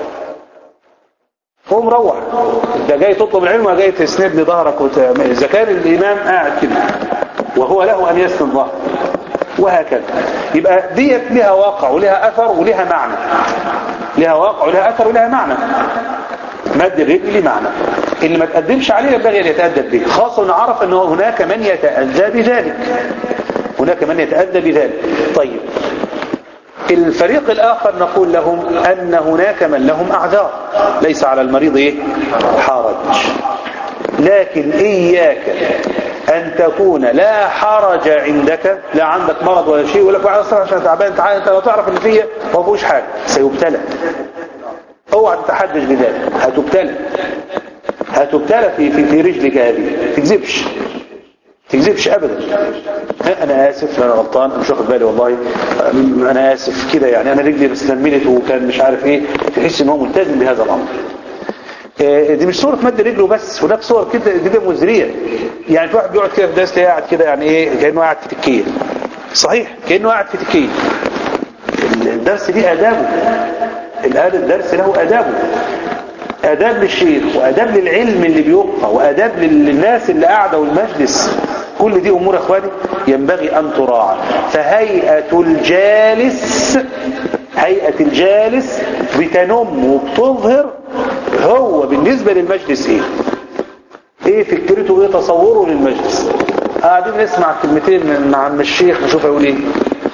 قوم روح ده جاي تطلب العلم وجاي تسند لي ظهرك وت... اذا كان الامام قاعد كده وهو له ان يسند ظهره وهكذا يبقى ديت لها واقع ولها اثر ولها معنى لها واقع ولها اثر ولها معنى مد الرجل ليه معنى اللي ما تقدمش عليه ينبغي ان يتأدب به خاصة ان عرف ان هناك من يتأذى بذلك هناك من يتأذى بذلك طيب الفريق الآخر نقول لهم أن هناك من لهم أعذار ليس على المريض إيه؟ حرج لكن إياك أن تكون لا حرج عندك لا عندك مرض ولا شيء ولا فعلا أصلا عشان تعبان تعال أنت لو تعرف أن فيه ما فيهوش حاجة سيبتلى اوعى تتحدث بذلك هتبتلى هتبتلى في في في رجلك هذه تكذبش تكذبش ابدا ها، انا اسف انا غلطان انا مش واخد بالي والله انا اسف كده يعني انا رجلي بس لمنت وكان مش عارف ايه تحس ان هو ملتزم بهذا الامر آه، دي مش صورة مد رجله بس هناك صور كده كده مزرية يعني في واحد بيقعد كده في درس تلاقيه قاعد كده يعني ايه كأنه قاعد في تكية صحيح كأنه قاعد في تكية الدرس ليه آدابه الآن الدرس له آدابه آداب للشيخ وآداب للعلم اللي بيبقى وآداب للناس اللي قاعدة والمجلس كل دي أمور يا أخواني ينبغي أن تراعى فهيئة الجالس هيئة الجالس بتنم وبتظهر هو بالنسبة للمجلس ايه ايه فكرته ايه تصوره للمجلس قاعدين نسمع كلمتين من عم الشيخ نشوف هيقول ايه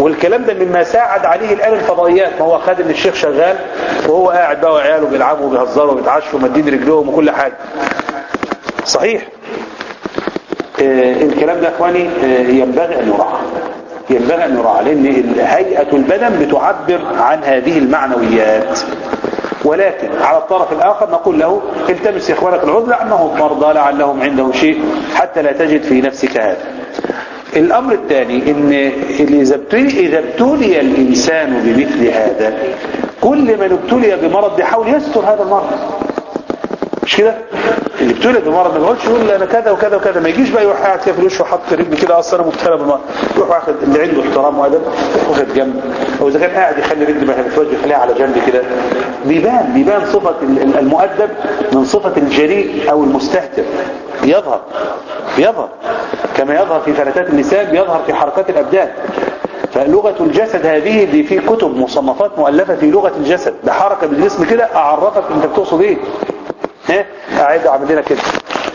والكلام ده مما ساعد عليه الآن الفضائيات ما هو خد ان الشيخ شغال وهو قاعد بقى وعياله بيلعبوا وبيهزروا وبيتعشوا ومدين رجلهم وكل حاجة صحيح آه الكلام ده يا اخواني آه ينبغي ان يراعى ينبغي ان يراعى لان هيئة البدن بتعبر عن هذه المعنويات ولكن على الطرف الآخر نقول له التمس يا اخوانك العذر لأنهم مرضى لعلهم عندهم شيء حتى لا تجد في نفسك هذا الأمر الثاني إن إذا ابتلي, إذا ابتلي الإنسان بمثل هذا كل من ابتلي بمرض بيحاول يستر هذا المرض مش كده اللي ابتلي بمرض ما يقولش يقول انا كذا وكذا وكذا ما يجيش بقى يروح قاعد كده في الوش وحط رجله كده اصلا انا مبتلى بالمرض يروح واخد اللي عنده احترام وادب واخد جنب او اذا كان قاعد يخلي رجله ما في وجهه يخليها على جنب كده بيبان بيبان صفه المؤدب من صفه الجريء او المستهتر بيظهر بيظهر كما يظهر في فلتات اللسان بيظهر في حركات الابدان فلغة الجسد هذه دي في كتب مصنفات مؤلفة في لغة الجسد ده حركة بالجسم كده اعرفك انت بتقصد ايه ها قاعد اعمل لنا كده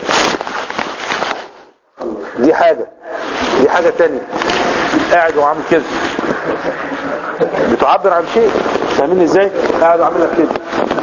دي حاجة دي حاجة تانية قاعد وعامل كده بتعبر عن شيء فاهمين ازاي قاعد وعامل لك كده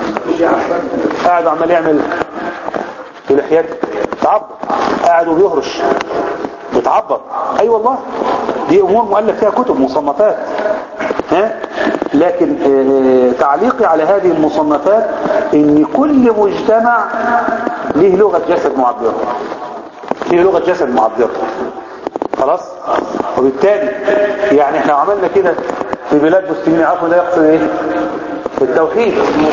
قاعد وعمال يعمل في لحيات تعبر قاعد وبيهرش بتعبر اي أيوة والله دي امور مؤلف فيها كتب مصنفات ها لكن اه تعليقي على هذه المصنفات ان كل مجتمع له لغة جسد معبرة له لغة جسد معبرة خلاص وبالتالي يعني احنا عملنا كده في بلاد مسلمين عارفوا ده يقصد ايه التوحيد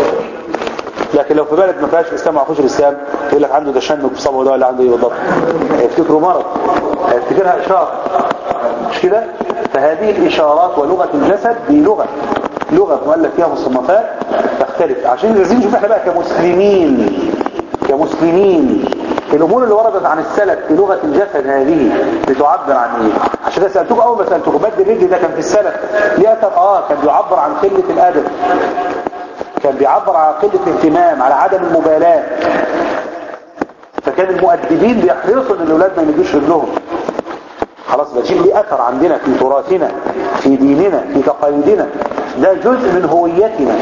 لكن لو في بلد ما فيهاش اسلام ما فيهوش الاسلام يقول لك عنده تشنج في صبعه ده ولا عنده ايه بالضبط هيفتكروا مرض هيفتكرها اشاره مش كده فهذه الاشارات ولغه الجسد دي لغه لغه مؤلف فيها مصنفات تختلف عشان لازم نشوف احنا بقى كمسلمين كمسلمين الامور اللي وردت عن السلف في لغه الجسد هذه بتعبر عن ايه عشان كده سالتوك اول ما سالتوك بدل الرجل ده كان في السلف ليه اثر اه كان بيعبر عن قله الادب كان بيعبر على قلة اهتمام على عدم المبالاة فكان المؤدبين بيحرصوا ان الاولاد ما يمدوش رجلهم خلاص ده شيء ليه اثر عندنا في تراثنا في ديننا في تقاليدنا ده جزء من هويتنا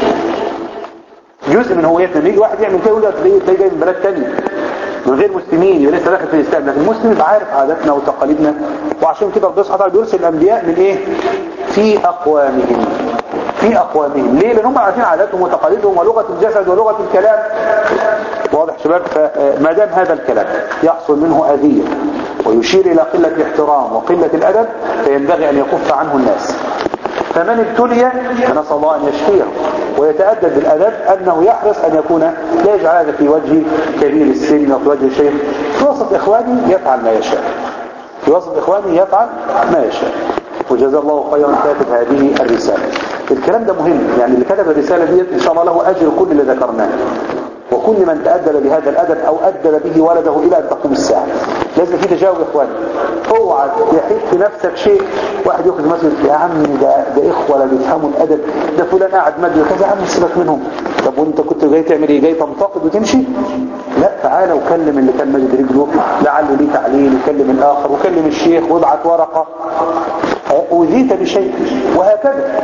جزء من هويتنا يجي واحد يعمل كده يقول لك تلاقيه تلاقيه جاي من بلد تاني من غير مسلمين يبقى لسه داخل في الاسلام لكن المسلم يبقى عارف عاداتنا وتقاليدنا وعشان كده ربنا سبحانه وتعالى بيرسل الانبياء من ايه في اقوامهم في أقوامهم ليه لأن هم عارفين عاداتهم وتقاليدهم ولغة الجسد ولغة الكلام واضح شباب فما دام هذا الكلام يحصل منه أذية ويشير إلى قلة الاحترام وقلة الأدب فينبغي أن يكف عنه الناس فمن ابتلي فنسأل الله أن يشفيه ويتأدب بالأدب أنه يحرص أن يكون لا يجعل هذا في وجه كبير السن وفي وجه الشيخ في وسط إخواني يفعل ما يشاء في وسط إخواني يفعل ما يشاء وجزا الله خيرا كاتب هذه الرسالة الكلام ده مهم يعني اللي كتب الرسالة دي إن شاء الله له أجر كل اللي ذكرناه وكل من تأدب بهذا الأدب أو أدب به ولده إلى أن تقوم الساعة لازم في تجاوب يا إخواني اوعى يحيط في نفسك شيء واحد يخرج مسجد يا عم ده, ده إخوة لا بيفهموا الأدب ده فلان قاعد مد كذا يا عم سيبك منهم طب وانت كنت جاي تعمل ايه جاي تنتقد وتمشي لا تعالى وكلم اللي كان مجد رجله لعله ليه تعليل وكلم الآخر وكلم الشيخ وابعت ورقة أوذيت بشيء وهكذا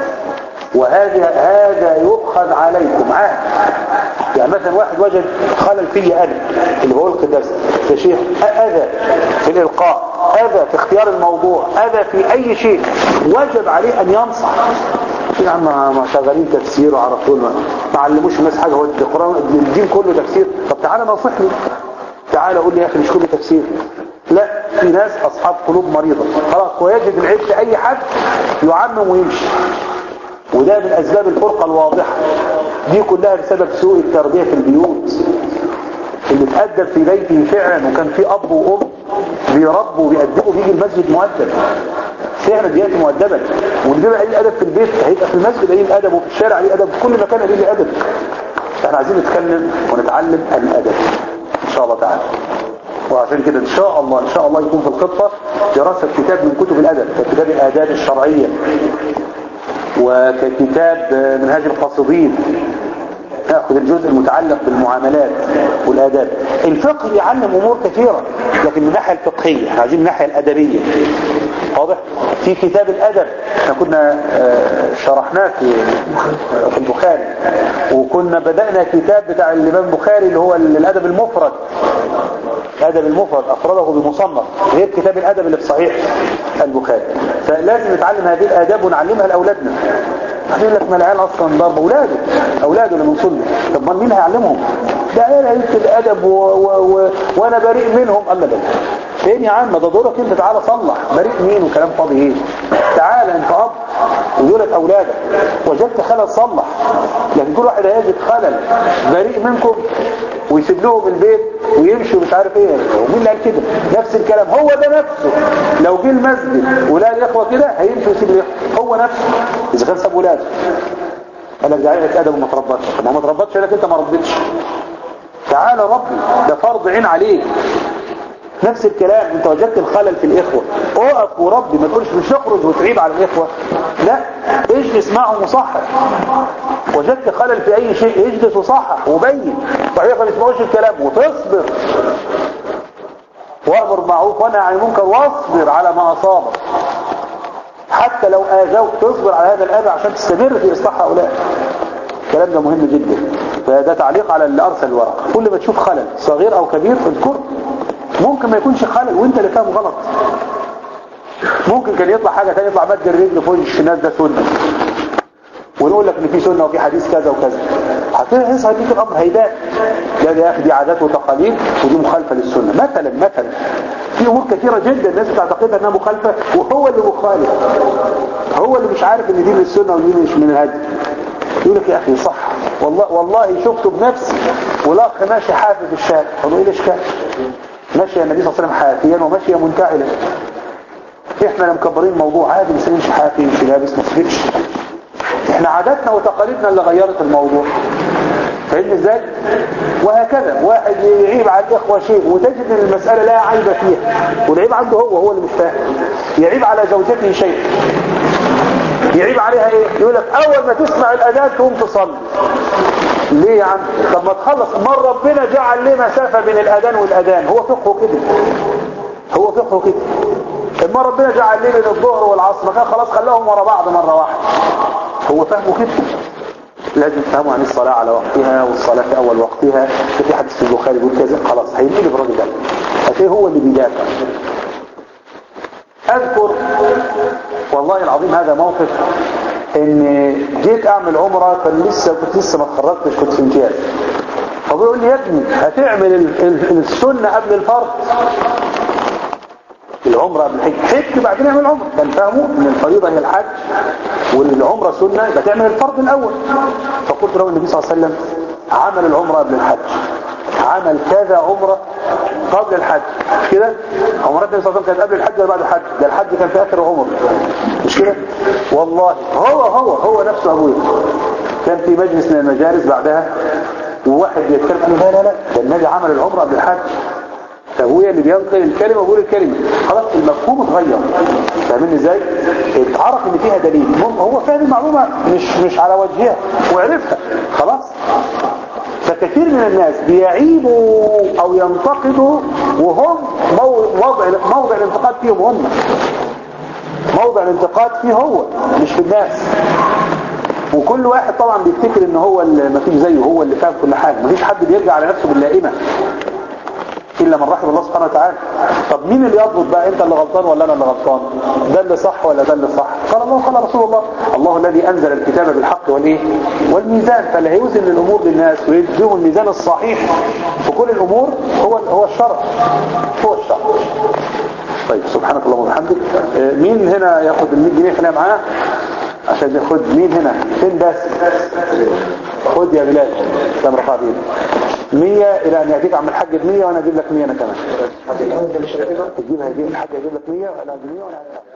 وهذا هذا يؤخذ عليكم عهد يعني مثلا واحد وجد خلل في أنا اللي بقول الدرس يا شيخ أذى في الإلقاء أذى في اختيار الموضوع أذى في أي شيء وجب عليه أن ينصح في عم ما شغالين تفسير وعرفوا ما علموش الناس حاجة هو القرآن الدين كله تفسير طب تعالى نصحني تعالى قول لي يا أخي مش كله تفسير لا في ناس أصحاب قلوب مريضة خلاص ويجد العيب في أي حد يعمم ويمشي وده من أسباب الفرقة الواضحة دي كلها بسبب سوء التربية في البيوت اللي تأدب في بيته فعلا وكان في أب وأم بيربوا وبيأدبوا بيجي المسجد مؤدب فعلا بيأتي مؤدبا واللي بيبقى قليل أدب في البيت هيبقى في المسجد قليل أدب وفي الشارع قليل أدب في كل مكان قليل أدب احنا عايزين نتكلم ونتعلم الأدب إن شاء الله تعالى وعشان كده ان شاء الله ان شاء الله يكون في الخطة دراسة كتاب من كتب الادب كتاب الاداب الشرعية وككتاب منهاج القاصدين ناخذ الجزء المتعلق بالمعاملات والاداب الفقه يعلم امور كثيرة لكن من الناحية الفقهية احنا عايزين من الناحية الادبية واضح في كتاب الادب احنا كنا آه، شرحناه في في البخاري وكنا بدأنا كتاب بتاع الامام البخاري اللي هو الادب المفرد الادب المفرد افرده بمصنف غير كتاب الادب اللي في صحيح البخاري فلازم نتعلم هذه الاداب ونعلمها لاولادنا يقول لك ما العيال اصلا ضرب اولاده اولاده اللي من صلب طب ما مين هيعلمهم ده عيال هيكتب ادب و... و... و... وانا بريء منهم قال لا فين يا عم ده دورك انت تعالى صلح بريء مين وكلام فاضي ايه تعالى انت اب ودولك اولادك وجدت خلل صلح لكن كل واحد هيجد خلل بريء منكم ويسيب لهم البيت ويمشي ومش عارف ايه ومين اللي قال كده نفس الكلام هو ده نفسه لو جه المسجد ولا الاخوه كده هيمشي ويسيب الاخوه هو نفسه اذا كان ساب ولاده قال لك ده عيلة ادب وما تربطش ما هو ما تربطش لك انت ما ربيتش تعالى ربي ده فرض عين عليك نفس الكلام انت وجدت الخلل في الاخوة اقف وربي ما تقولش مش اخرج وتعيب على الاخوة لا اجلس معهم وصحح وجدت خلل في اي شيء اجلس وصحح وبين صحيح ما تسمعوش الكلام وتصبر وامر بالمعروف ونهى عن المنكر واصبر على ما اصابك حتى لو اذوك تصبر على هذا الاذى عشان تستمر في اصلاح هؤلاء الكلام ده مهم جدا فده تعليق على اللي ارسل الورقه كل ما تشوف خلل صغير او كبير اذكره ممكن ما يكونش خلل وانت اللي فاهم غلط ممكن كان يطلع حاجة تانية يطلع مد الرجل فوق الناس ده سنة ونقول لك ان في سنة وفي حديث كذا وكذا هتحس هديك الامر هيبان لا ده يا اخي دي عادات وتقاليد ودي مخالفة للسنة مثلا مثلا في امور كثيرة جدا الناس بتعتقدها انها مخالفة وهو اللي مخالف هو اللي مش عارف ان دي من السنة ودي مش من الهدي يقول لك يا اخي صح والله والله شفته بنفسي والاخ ماشي حافي في الشارع اقول له ايه الاشكال ماشي النبي صلى الله عليه وسلم حافيا وماشي منتعلا احنا اللي مكبرين الموضوع عادي مش يمشي حافي يمشي لابس ما تفرقش احنا عاداتنا وتقاليدنا اللي غيرت الموضوع فاهم ازاي وهكذا واحد يعيب على الاخوه شيء وتجد ان المساله لا عيب فيها والعيب عنده هو هو اللي مش فاهم يعيب على زوجته شيء يعيب عليها ايه يقول لك اول ما تسمع الاذان تقوم تصلي ليه يا عم طب ما تخلص ما ربنا جعل ليه مسافة بين الاذان والاذان هو فقهه كده هو فقهه كده ما ربنا جعل ليه بين الظهر والعصر ما كان خلاص خلاهم ورا بعض مرة واحدة هو فهمه كده لازم تفهموا عن الصلاة على وقتها والصلاة في أول وقتها في حديث في البخاري يقول كذا خلاص هيميل الراجل ده هتلاقيه هو اللي بيدافع أذكر والله العظيم هذا موقف ان جيت اعمل عمرة كان لسه كنت لسه ما اتخرجتش كنت في امتياز فبيقول لي يا ابني هتعمل ال- ال- السنة قبل الفرض العمرة قبل الحج حج بعدين اعمل عمرة كان فاهمه ان الفريضة هي الحج والعمرة سنة يبقى تعمل الفرض الاول فقلت له النبي صلى الله عليه وسلم عمل العمرة قبل الحج عمل كذا عمرة قبل الحج مش كده عمرات النبي صلى الله عليه وسلم كانت قبل الحج ولا بعد الحج ده الحج كان في اخر عمر مش كده والله هو هو هو نفسه ابويا كان في مجلس من المجالس بعدها وواحد بيتكلم قال له لا لا لا ده النبي عمل العمره قبل الحج فابويا اللي بينقل الكلمه بيقول الكلمه خلاص المفهوم اتغير فاهمين ازاي اتعرف ان فيها دليل هم- هو فاهم المعلومه مش مش على وجهها وعرفها خلاص فكثير من الناس بيعيبوا او ينتقدوا وهم مو- موضع موضع الانتقاد فيهم هم موضع الانتقاد فيه هو مش في الناس وكل واحد طبعا بيفتكر ان هو اللي مفيش زيه هو اللي فاهم كل حاجه مفيش حد بيرجع على نفسه باللائمه الا من رحم الله سبحانه وتعالى طب مين اللي يضبط بقى انت اللي غلطان ولا انا اللي غلطان ده اللي صح ولا ده اللي صح قال الله قال رسول الله الله الذي انزل الكتاب بالحق والايه والميزان فاللي هيوزن الامور للناس ويديهم الميزان الصحيح في كل الامور هو هو الشرع هو الشرع طيب سبحانك اللهم وبحمدك آه، مين هنا ياخد ال 100 جنيه خليها معاه عشان ياخد مين هنا فين بس خد يا بلال كم رفع بيه 100 الى ان ياتيك عم الحاج ب 100 وانا اجيب لك 100 انا كمان تجيبها يجيب الحاج يجيب لك 100 وانا اجيب 100 وانا